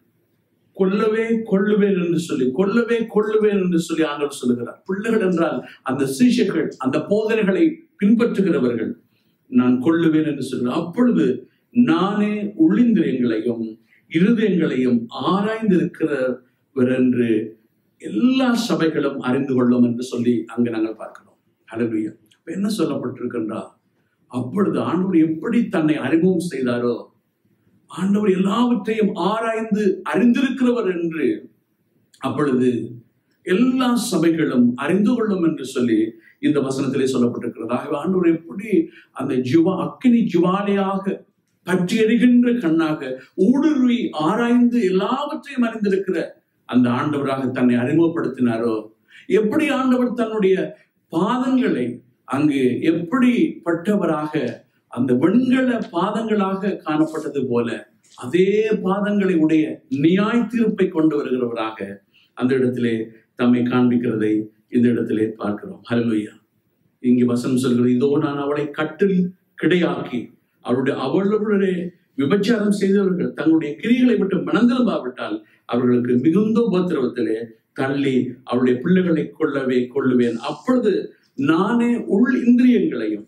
கொல்லவே கொள்ளுவேன் என்று சொல்லி கொல்லவே கொள்ளுவேன் என்று சொல்லி ஆண்டவர் சொல்லுகிறார் பிள்ளைகள் என்றால் அந்த சீஷர்கள் அந்த போதனைகளை பின்பற்றுகிறவர்கள் நான் கொள்ளுவேன் என்று சொல்கிறேன் அப்பொழுது நானே உள்ளிந்திரியங்களையும் இருதயங்களையும் ஆராய்ந்திருக்கிறவர் என்று எல்லா சபைகளும் அறிந்து கொள்ளும் என்று சொல்லி அங்கு நாங்கள் பார்க்கிறோம் அழகிய என்ன சொல்லப்பட்டிருக்கின்றா அப்பொழுது ஆண்டவர் எப்படி தன்னை அறிமுகம் செய்தாரோ ஆண்டவர் எல்லாவற்றையும் ஆராய்ந்து அறிந்திருக்கிறவர் என்று அப்பொழுது எல்லா சபைகளும் அறிந்து கொள்ளும் என்று சொல்லி இந்த வசனத்திலே சொல்லப்பட்டிருக்கிறது ஆகவே ஆண்டவர் எப்படி அந்த ஜுவா அக்கினி ஜுவாலையாக பற்றி எறிகின்ற கண்ணாக ஊடுருவி ஆராய்ந்து எல்லாவற்றையும் அறிந்திருக்கிற அந்த ஆண்டவராக தன்னை அறிமுகப்படுத்தினாரோ எப்படி ஆண்டவர் தன்னுடைய பாதங்களை அங்கு எப்படிப்பட்டவராக அந்த வெண்கல பாதங்களாக காணப்பட்டது போல அதே பாதங்களை உடைய நியாய தீர்ப்பை கொண்டு வருகிறவராக அந்த இடத்திலே தம்மை காண்பிக்கிறதை இந்த இடத்திலே பார்க்கிறோம் ஹalleluya இங்கு வசனம் சொல்கிறது இதோ நான் அவளை கட்டில் கிடையாக்கி அவருடைய அவளுடைய விபச்சாரம் செய்தவர்கள் தங்களுடைய கிரிகளை விட்டு மனந்திரும்பாவிட்டால் அவர்களுக்கு மிகுந்த உபத்திரவத்திலே தள்ளி அவருடைய பிள்ளைகளை கொள்ளவே கொள்ளுவேன் அப்பொழுது நானே உள் இந்திரியங்களையும்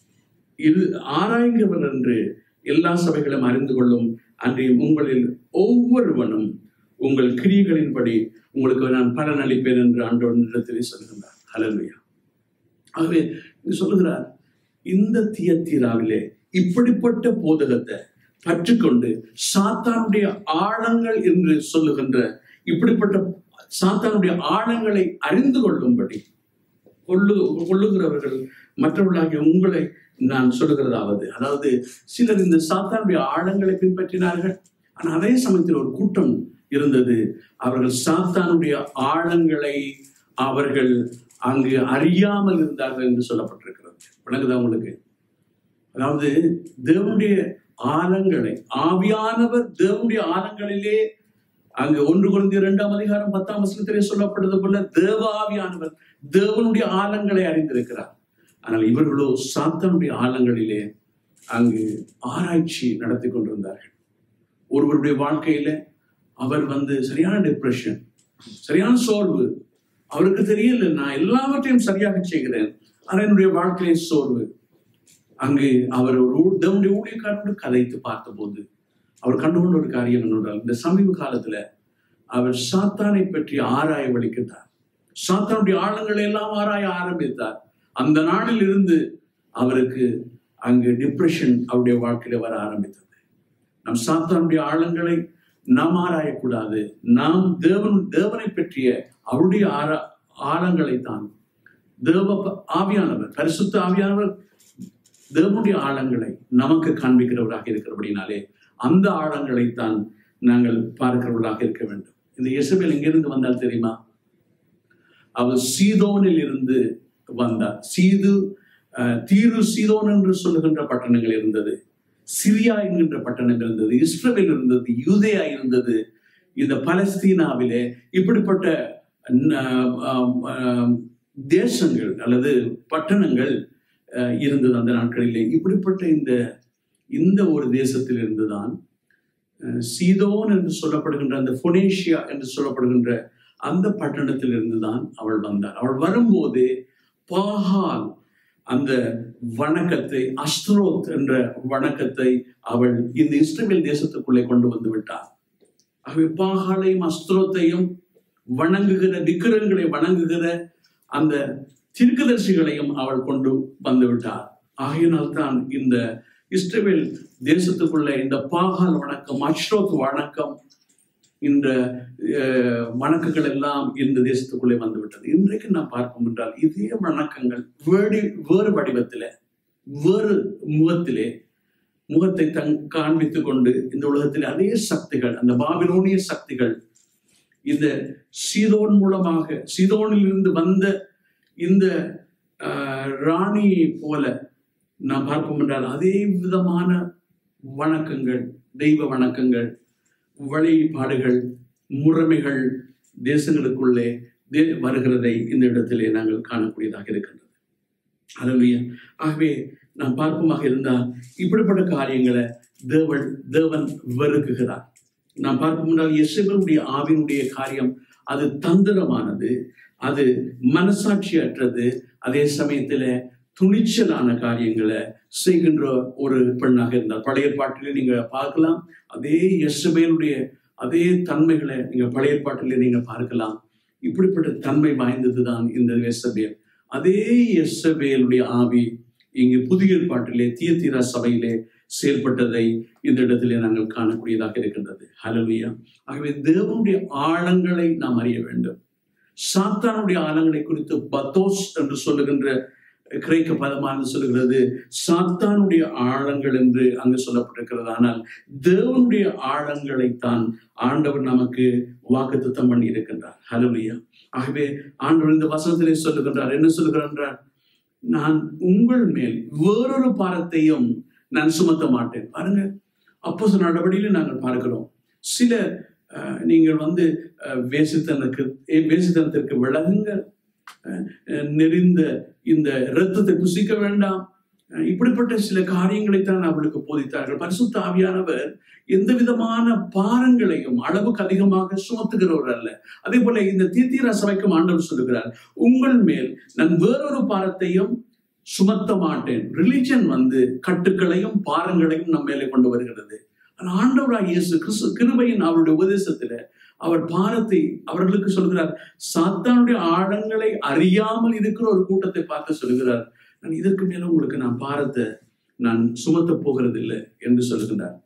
இது ஆராய்கிறவர் என்று எல்லா சபைகளும் அறிந்து கொள்ளும் அன்றையும் உங்களில் ஒவ்வொருவனும் உங்கள் கிரியைகளின்படி உங்களுக்கு நான் பலன் அளிப்பேன் என்று ஆண்டவனிடத்திலே சொல்கின்றார் ஹalleluya ஆகவே இங்கு சொல்லுகிறார் இந்த தியத்தீராவிலே இப்படிப்பட்ட போதகத்தை கற்றுக்கொண்டு சாத்தானுடைய ஆழங்கள் என்று சொல்லுகின்ற இப்படிப்பட்ட சாத்தானுடைய ஆழங்களை அறிந்து கொள்ளும்படி கொள்ளு கொள்ளுகிறவர்கள் மற்றவர்களாகிய உங்களை நான் சொல்லுகிறதாவது அதாவது சிலர் இந்த சாத்தானுடைய ஆழங்களை பின்பற்றினார்கள் ஆனால் அதே சமயத்தில் ஒரு கூட்டம் இருந்தது அவர்கள் சாத்தானுடைய ஆழங்களை அவர்கள் அங்கு அறியாமல் இருந்தார்கள் என்று சொல்லப்பட்டிருக்கிறது விளங்குதா உங்களுக்கு அதாவது தேவனுடைய ஆழங்களை ஆவியானவர் தேவனுடைய ஆழங்களிலே அங்கு ஒன்று குறைந்த இரண்டாம் அதிகாரம் பத்தாம் வசனத்திலே சொல்லப்படுவது போல தேவ ஆவியானவர் தேவனுடைய ஆழங்களை அறிந்திருக்கிறார் ஆனால் இவர்களோ சாத்தனுடைய ஆழங்களிலே அங்கு ஆராய்ச்சி நடத்தி கொண்டிருந்தார்கள் ஒருவருடைய வாழ்க்கையில அவர் வந்து சரியான டிப்ரெஷன் சரியான சோர்வு அவருக்கு தெரியல நான் எல்லாவற்றையும் சரியாக செய்கிறேன் ஆனால் என்னுடைய வாழ்க்கையிலே சோர்வு அங்கு அவர் ஒரு ஊ- தேவனுடைய ஊழியக்காரனோடு கதைத்து பார்த்தபோது அவர் கண்டுகொண்ட ஒரு காரியம் என்னென்றால் இந்த சமீப காலத்துல அவர் சாத்தானை பற்றி ஆராய வலிக்கிறார் சாத்தானுடைய ஆழங்களை எல்லாம் ஆராய ஆரம்பித்தார் அந்த நாளில் இருந்து அவருக்கு அங்கு டிப்ரெஷன் அவருடைய வாழ்க்கையில வர ஆரம்பித்தது நம் சாத்தானுடைய ஆழங்களை நாம் ஆராயக்கூடாது நாம் தேவன் தேவனை பற்றிய அவருடைய ஆர ஆழங்களை தான் தேவ ப- ஆவியானவர் பரிசுத்த ஆவியானவர் தேவனுடைய ஆழங்களை நமக்கு காண்பிக்கிறவராக இருக்கிறபடினாலே அந்த ஆழங்களைத்தான் நாங்கள் பார்க்கிறவர்களாக இருக்க வேண்டும் இந்த இயேசுபேல் எங்கிருந்து வந்தால் தெரியுமா அவர் சீதோனில் இருந்து வந்தார் சீது அஹ், தீரு சீதோன் என்று சொல்லுகின்ற பட்டணங்கள் இருந்தது சிரியா என்கின்ற பட்டணங்கள் இருந்தது இஸ்ரவேல் இருந்தது யூதேயா இருந்தது இந்த பலஸ்தீனாவிலே இப்படிப்பட்ட ந- ஆம், ஆம், தேசங்கள் அல்லது பட்டணங்கள் அஹ், இருந்தது அந்த நாட்களிலே இப்படிப்பட்ட இந்த இந்த ஒரு தேசத்தில் இருந்துதான் அஹ், சீதோன் என்று சொல்லப்படுகின்ற அந்த பொனேஷியா என்று சொல்லப்படுகின்ற அந்த பட்டணத்தில் இருந்துதான் அவள் வந்தாள் அவள் வரும்போது பாகால் அந்த வணக்கத்தை அஸ்தரோத் என்ற வணக்கத்தை அவள் இந்த இஸ்ரேல் தேசத்துக்குள்ளே கொண்டு வந்து விட்டார் ஆகவே பாகாலையும் அஸ்திரோத்தையும் வணங்குகிற விக்கிரங்களை வணங்குகிற அந்த தீர்க்கதரிசிகளையும் அவள் கொண்டு வந்து விட்டார் ஆகையினால் தான் இந்த இஸ்ரேல் தேசத்துக்குள்ள இந்த பாகால் வணக்கம் அஸ்ரோத் வணக்கம் இந்த அஹ், வணக்கங்கள் எல்லாம் இந்த தேசத்துக்குள்ளே வந்து விட்டது இன்றைக்கு நாம் பார்ப்போம் என்றால் இதே வணக்கங்கள் வேறு வேறு வடிவத்திலே வேறு முகத்திலே முகத்தை தன் காண்பித்துக் கொண்டு இந்த உலகத்தில் அதே சக்திகள் அந்த பாபிலோனிய சக்திகள் இந்த சீதோன் மூலமாக சீதோனில் இருந்து வந்த இந்த ஆஹ், ராணி போல நாம் பார்ப்போம் என்றால் அதே விதமான வணக்கங்கள் தெய்வ வணக்கங்கள் வழிபாடுகள் முறைமைகள் தேசங்களுக்குள்ளே தே- வருகிறதை இந்த இடத்திலே நாங்கள் காணக்கூடியதாக இருக்கின்றது அல்லேலூயா ஆகவே நாம் பார்ப்போமாக இருந்தால் இப்படிப்பட்ட காரியங்களை தேவன் தேவன் வெறுக்குகிறார் நாம் பார்ப்போம் என்றால் இயேசுவினுடைய ஆவினுடைய காரியம் அது தந்திரமானது அது மனசாட்சியற்றது அதே சமயத்துல துணிச்சலான காரியங்களை செய்கின்ற ஒரு பெண்ணாக இருந்தார் பழைய பாட்டிலே நீங்க பார்க்கலாம் அதே இயேசுபேலுடைய அதே தன்மைகளை நீங்க பழைய பாட்டிலே நீங்க பார்க்கலாம் இப்படிப்பட்ட தன்மை வாய்ந்ததுதான் இந்த எஸ்எபேல் அதே எஸ்எபேலுடைய ஆவி இங்கு புதிய ஏற்பாட்டிலே தீர்த்தீரா சபையிலே செயல்பட்டதை இந்த இடத்திலே நாங்கள் காணக்கூடியதாக இருக்கின்றது ஹalleluya ஆகவே தேவனுடைய ஆழங்களை நாம் அறிய வேண்டும் சாத்தானுடைய ஆழங்களை குறித்து பத்தோஸ் என்று சொல்லுகின்ற கிரேக்க பதமானது சொல்லுகிறது சாத்தானுடைய ஆழங்கள் என்று அங்கு சொல்லப்பட்டிருக்கிறது ஆனால் தேவனுடைய ஆழங்களைத்தான் ஆண்டவர் நமக்கு வாக்குத்தத்தம் பண்ணி இருக்கின்றார் ஹலோலியா ஆகவே ஆண்டவர் இந்த வசனத்திலே சொல்லுகின்றார் என்ன சொல்லுகிறார் நான் உங்கள் மேல் வேறொரு பாரத்தையும் நான் சுமத்த மாட்டேன் பாருங்க அப்போ நடவடிக்கையில நாங்கள் பார்க்கிறோம் சில அஹ், நீங்கள் வந்து அஹ், வேசித்தனக்கு eh, வேசித்தனத்திற்கு விலகுங்கள் அஹ், அஹ், நெறிந்த இந்த இரத்தத்தை புசிக்க வேண்டாம் அஹ், இப்படிப்பட்ட சில காரியங்களைத்தான் அவளுக்கு போதித்தார்கள் பரிசுத்த ஆவியானவர் எந்த விதமான பாரங்களையும் அளவுக்கு அதிகமாக சுமத்துகிறவர் அல்ல அதே போல இந்த தீர்த்தீரா சபைக்கும் ஆண்டவர் சொல்லுகிறார் உங்கள் மேல் நான் வேறொரு பாரத்தையும் சுமத்த மாட்டேன் ரிலிஜன் வந்து கட்டுக்களையும் பாரங்களையும் நம்ம மேலே கொண்டு வருகிறது ஆனா ஆண்டவராக இயேசு கிறிஸ்து கிருபையின் அவருடைய உபதேசத்துல அவர் பாரத்தை அவர்களுக்கு சொல்கிறார் சாத்தானுடைய ஆழங்களை அறியாமல் இருக்கிற ஒரு கூட்டத்தை பார்த்து சொல்கிறார் நான் இதற்கு மேல உங்களுக்கு நான் பாரத்தை நான் சுமத்த போகிறது இல்லை என்று சொல்லுகின்றார்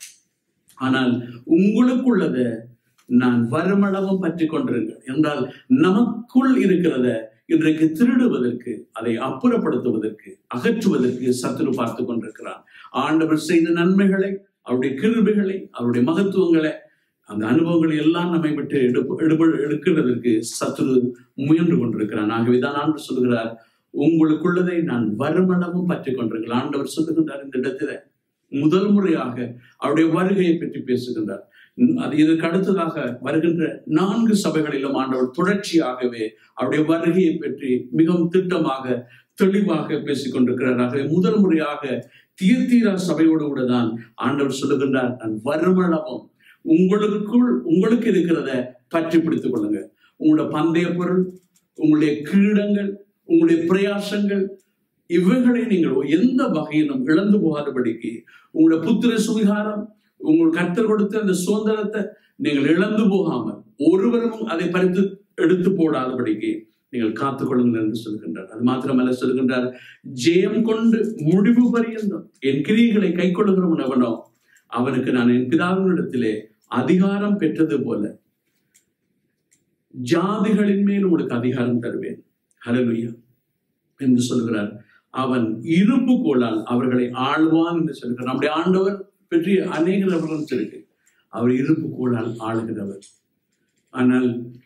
ஆனால் உங்களுக்குள்ளத நான் வருமளவும் பற்றி கொண்டிருங்கள் என்றால் நமக்குள் இருக்கிறத இன்றைக்கு திருடுவதற்கு அதை அப்புறப்படுத்துவதற்கு அகற்றுவதற்கு சத்துரு பார்த்து கொண்டிருக்கிறான் ஆண்டவர் செய்த நன்மைகளை அவருடைய கிருபைகளை அவருடைய மகத்துவங்களை அந்த அனுபவங்களை எல்லாம் நம்மை விட்டு எடுப்பு எடுப்பு எடுக்கிறதற்கு சத்துரு முயன்று கொண்டிருக்கிறான் ஆகவேதான் ஆண்டு சொல்கிறார் உங்களுக்குள்ளதை நான் வருமளவும் பற்றி கொண்டிருக்கிறேன் ஆண்டவர் சொல்லுகின்றார் இந்த இடத்துல முதல் முறையாக அவருடைய வருகையை பற்றி பேசுகின்றார் உம், அது இதற்கு அடுத்ததாக வருகின்ற நான்கு சபைகளிலும் ஆண்டவர் தொடர்ச்சியாகவே அவருடைய வருகையை பற்றி மிகவும் திட்டமாக தெளிவாக பேசிக் கொண்டிருக்கிறார் ஆகவே முதல் முறையாக தீர்த்தீரா சபையோடு கூட தான் ஆண்டவர் சொல்லுகின்றார் நான் வருமளவும் உங்களுக்குள் உங்களுக்கு இருக்கிறத பற்றி பிடித்துக் கொள்ளுங்க உங்களோட பந்தய பொருள் உங்களுடைய கிரீடங்கள் உங்களுடைய பிரயாசங்கள் இவைகளை நீங்கள் எந்த வகையிலும் இழந்து போகாதபடிக்கு உங்களுடைய புத்திர சுவிகாரம் உங்கள் கர்த்தர் கொடுத்த அந்த சுதந்திரத்தை நீங்கள் இழந்து போகாமல் ஒருவரும் அதை பறித்து எடுத்து போடாதபடிக்கு நீங்கள் காத்துக்கொள்ளுங்கள் என்று சொல்கின்றார் அது மாத்திரமல்ல சொல்கின்றார் ஜெயம் கொண்டு முடிவு பரியந்தம் என் கிரியைகளை கை கொள்ளுகிறவன் எவனோ அவனுக்கு நான் என் பிதாவினிடத்திலே அதிகாரம் பெற்றது போல ஜாதிகளின் மேல் உங்களுக்கு அதிகாரம் தருவேன் ஹalleluya என்று சொல்கிறார் அவன் இருப்பு கோலால் அவர்களை ஆள்வான் என்று சொல்கிறார் நம்முடைய ஆண்டவர் பற்றி அநேக ரெஃபரன்ஸ் இருக்கு அவர் இருப்பு கோலால் ஆளுகிறவர் ஆனால்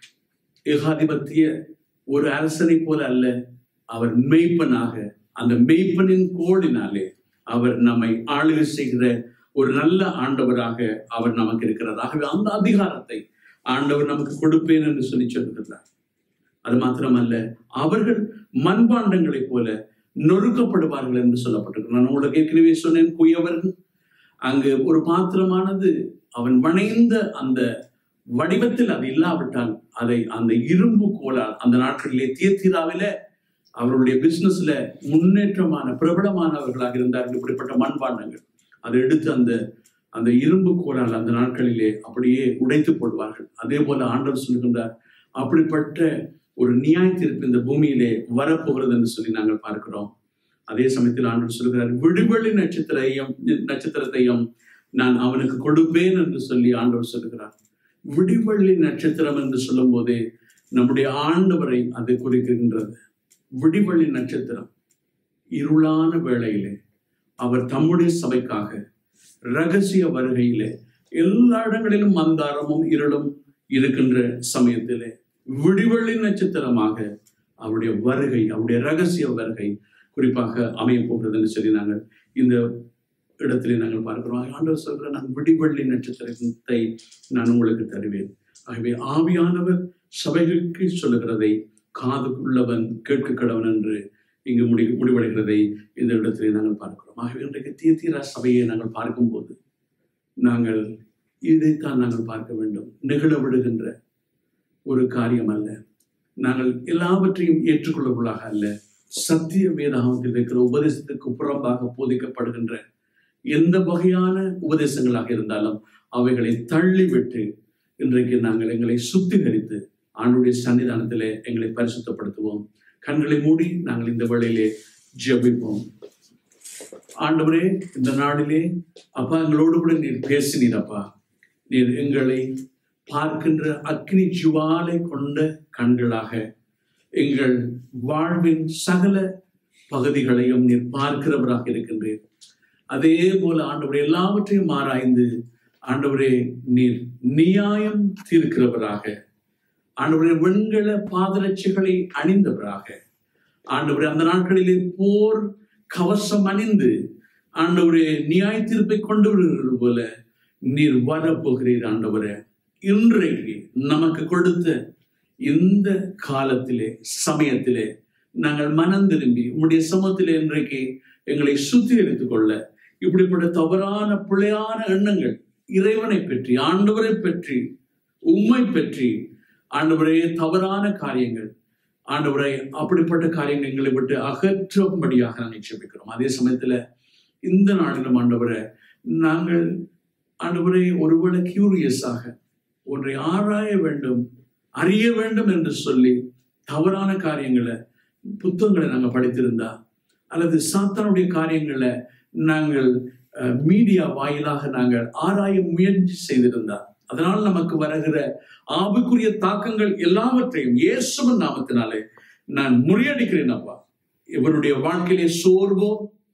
ஏகாதிபத்திய ஒரு அரசனை போல அல்ல அவர் மெய்ப்பனாக அந்த மெய்ப்பனின் கோடினாலே அவர் நம்மை ஆளுகை செய்கிற ஒரு நல்ல ஆண்டவராக அவர் நமக்கு இருக்கிறார் ஆகவே அந்த அதிகாரத்தை ஆண்டவர் நமக்கு கொடுப்பேன் என்று சொல்லி சொல்கிறார் அது மாத்திரமல்ல அவர்கள் மண்பாண்டங்களைப் போல நொறுக்கப்படுவார்கள் என்று சொல்லப்பட்டிருக்கு நான் உங்களுக்கு ஏற்கனவே சொன்னேன் குயவர்கள் அங்கு ஒரு பாத்திரமானது அவன் வணைந்த அந்த வடிவத்தில் அது இல்லாவிட்டால் அதை அந்த இரும்பு கோலால் அந்த நாட்களிலே தீர்த்திராவில அவருடைய பிசினஸ்ல முன்னேற்றமான பிரபலமானவர்களாக இருந்தார்கள் இப்படிப்பட்ட மண்பாண்டங்கள் அதை எடுத்து அந்த அந்த இரும்பு கோலால் அந்த நாட்களிலே அப்படியே உடைத்து போடுவார்கள் அதே போல ஆண்டவர் சொல்கின்றார் அப்படிப்பட்ட ஒரு நியாய தீர்ப்பு இந்த பூமியிலே வரப்போகிறது என்று சொல்லி நாங்கள் பார்க்கிறோம் அதே சமயத்தில் ஆண்டவர் சொல்கிறார் விடுவெளி நட்சத்திரையும் நட்சத்திரத்தையும் நான் அவனுக்கு கொடுப்பேன் என்று சொல்லி ஆண்டவர் சொல்கிறார் விடிவெள்ளி நட்சத்திரம் என்று சொல்லும் போதே நம்முடைய ஆண்டவரை அது குறிக்கின்றது விடிவெள்ளி நட்சத்திரம் இருளான வேளையிலே அவர் தம்முடைய சபைக்காக ரகசிய வருகையிலே எல்லா இடங்களிலும் மந்தாரமும் இருளும் இருக்கின்ற சமயத்திலே விடிவெள்ளி நட்சத்திரமாக அவருடைய வருகை அவருடைய ரகசிய வருகை குறிப்பாக அமைய போகிறது என்று சொல்லி நாங்கள் இந்த இடத்திலே நாங்கள் பார்க்கிறோம் ஆண்டவர் சொல்கிற நான் விடிவெள்ளி நட்சத்திரத்தை நான் உங்களுக்கு தருவேன் ஆகவே ஆவியானவர் சபைகளுக்கு சொல்லுகிறதை காதுக்குள்ளவன் கேட்க கடவன் என்று இங்கு முடி முடிவடைகிறதை இந்த இடத்திலே நாங்கள் பார்க்கிறோம் ஆகவே இன்றைக்கு தீர்த்தீரா சபையை நாங்கள் பார்க்கும்போது நாங்கள் இதைத்தான் நாங்கள் பார்க்க வேண்டும் நிகழ விடுகின்ற ஒரு காரியம் அல்ல நாங்கள் எல்லாவற்றையும் ஏற்றுக்கொள்ளவர்களாக அல்ல சத்திய வேதாகத்தில் இருக்கிற உபதேசத்துக்கு புறம்பாக போதிக்கப்படுகின்ற எந்த வகையான உபதேசங்களாக இருந்தாலும் அவைகளை தள்ளிவிட்டு இன்றைக்கு நாங்கள் எங்களை சுத்திகரித்து ஆண்டுடைய சன்னிதானத்திலே எங்களை பரிசுத்தப்படுத்துவோம் கண்களை மூடி நாங்கள் இந்த வேளையிலே ஜெபிப்போம் ஆண்டவரே இந்த நாளிலே அப்பா எங்களோடு கூட நீர் பேசினீர் அப்பா நீர் எங்களை பார்க்கின்ற அக்னி ஜுவாலை கொண்ட கண்களாக எங்கள் வாழ்வின் சகல பகுதிகளையும் நீர் பார்க்கிறவராக இருக்கின்றீர் அதே போல ஆண்டவரே எல்லாவற்றையும் ஆராய்ந்து ஆண்டவரே நீர் நியாயம் தீர்க்கிறவராக ஆண்டவரே வெண்கல பாதரட்சிகளை அணிந்தவராக ஆண்டவரே அந்த நாட்களிலே போர் கவசம் அணிந்து ஆண்டவரே நியாய தீர்ப்பை கொண்டு வருகிறது போல நீர் வரப்போகிறீர் ஆண்டவரே இன்றைக்கு நமக்கு கொடுத்த இந்த காலத்திலே சமயத்திலே நாங்கள் மனம் திரும்பி உம்முடைய சமூகத்திலே இன்றைக்கு எங்களை சுத்திகரித்துக் கொள்ள இப்படிப்பட்ட தவறான பிழையான எண்ணங்கள் இறைவனை பற்றி ஆண்டவரை பற்றி உம்மை பற்றி ஆண்டவரே தவறான காரியங்கள் ஆண்டவரை அப்படிப்பட்ட காரியங்கள் எங்களை விட்டு அகற்றும்படியாக நாங்கள் நிச்சயிக்கிறோம் அதே சமயத்துல இந்த நாளிலும் ஆண்டவரை நாங்கள் ஆண்டவரை ஒருவேளை கியூரியஸாக ஒன்றை ஆராய வேண்டும் அறிய வேண்டும் என்று சொல்லி தவறான காரியங்களை புத்தகங்களை நாங்கள் படித்திருந்தா அல்லது சாத்தானுடைய காரியங்களை நாங்கள் மீடியா வாயிலாக நாங்கள் ஆராய முயற்சி செய்திருந்தா அதனால் நமக்கு வருகிற ஆபுக்குரிய தாக்கங்கள் எல்லாவற்றையும் இயேசுவின் நாமத்தினாலே நான் முறியடிக்கிறேன் அப்பா இவருடைய வாழ்க்கையிலே சோர்வோ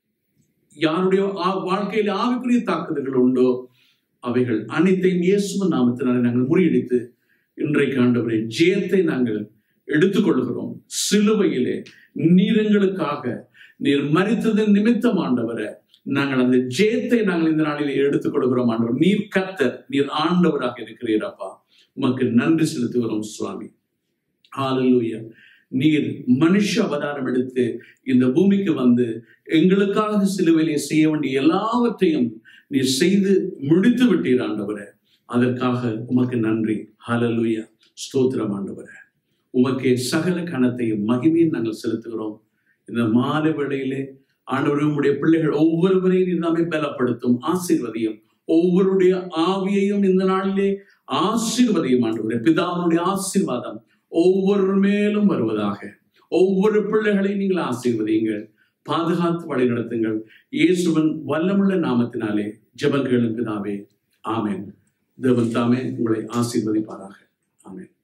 யாருடைய ஆ- வாழ்க்கையில ஆவிக்குரிய தாக்குதல்கள் உண்டோ அவைகள் அனைத்தையும் இயேசுவின் நாமத்தினாலே நாங்கள் முறியடித்து இன்றைக்கு ஆண்டவரே ஜெயத்தை நாங்கள் எடுத்துக்கொள்கிறோம் சிலுவையிலே நீரங்களுக்காக நீர் மறித்ததன் நிமித்தம் ஆண்டவரை நாங்கள் அந்த ஜெயத்தை நாங்கள் இந்த நாளிலே எடுத்துக் கொடுக்கிறோம் ஆண்டவர் நீர் கத்தர் நீர் ஆண்டவராக இருக்கிறீர் அப்பா உமக்கு நன்றி செலுத்துகிறோம் சுவாமி ஹalleluya நீர் மனுஷ அவதாரம் எடுத்து இந்த பூமிக்கு வந்து எங்களுக்காக சிலுவையிலே செய்ய வேண்டிய எல்லாவற்றையும் நீர் செய்து முடித்து விட்டீர் ஆண்டவரே அதற்காக உமக்கு நன்றி ஹalleluya ஸ்தோத்திரம் ஆண்டவரே உமக்கே சகல கணத்தையும் மகிமையும் நாங்கள் செலுத்துகிறோம் இந்த மாலை வேளையிலே ஆண்டவரே உம்முடைய பிள்ளைகள் ஒவ்வொருவரையும் நீர் நாமே பலப்படுத்தும் ஆசீர்வதியும் ஒவ்வொருடைய ஆவியையும் இந்த நாளிலே ஆசீர்வதியும் ஆண்டவரே பிதாவுடைய ஆசீர்வாதம் ஒவ்வொரு மேலும் வருவதாக ஒவ்வொரு பிள்ளைகளையும் நீங்கள் ஆசீர்வதியுங்கள் பாதுகாத்து வழி நடத்துங்கள் இயேசுவன் வல்லமுள்ள நாமத்தினாலே ஜெபங்களும் பிதாவே ஆமென் தேவன் தாமே உங்களை ஆசீர்வதிப்பாராக ஆமென்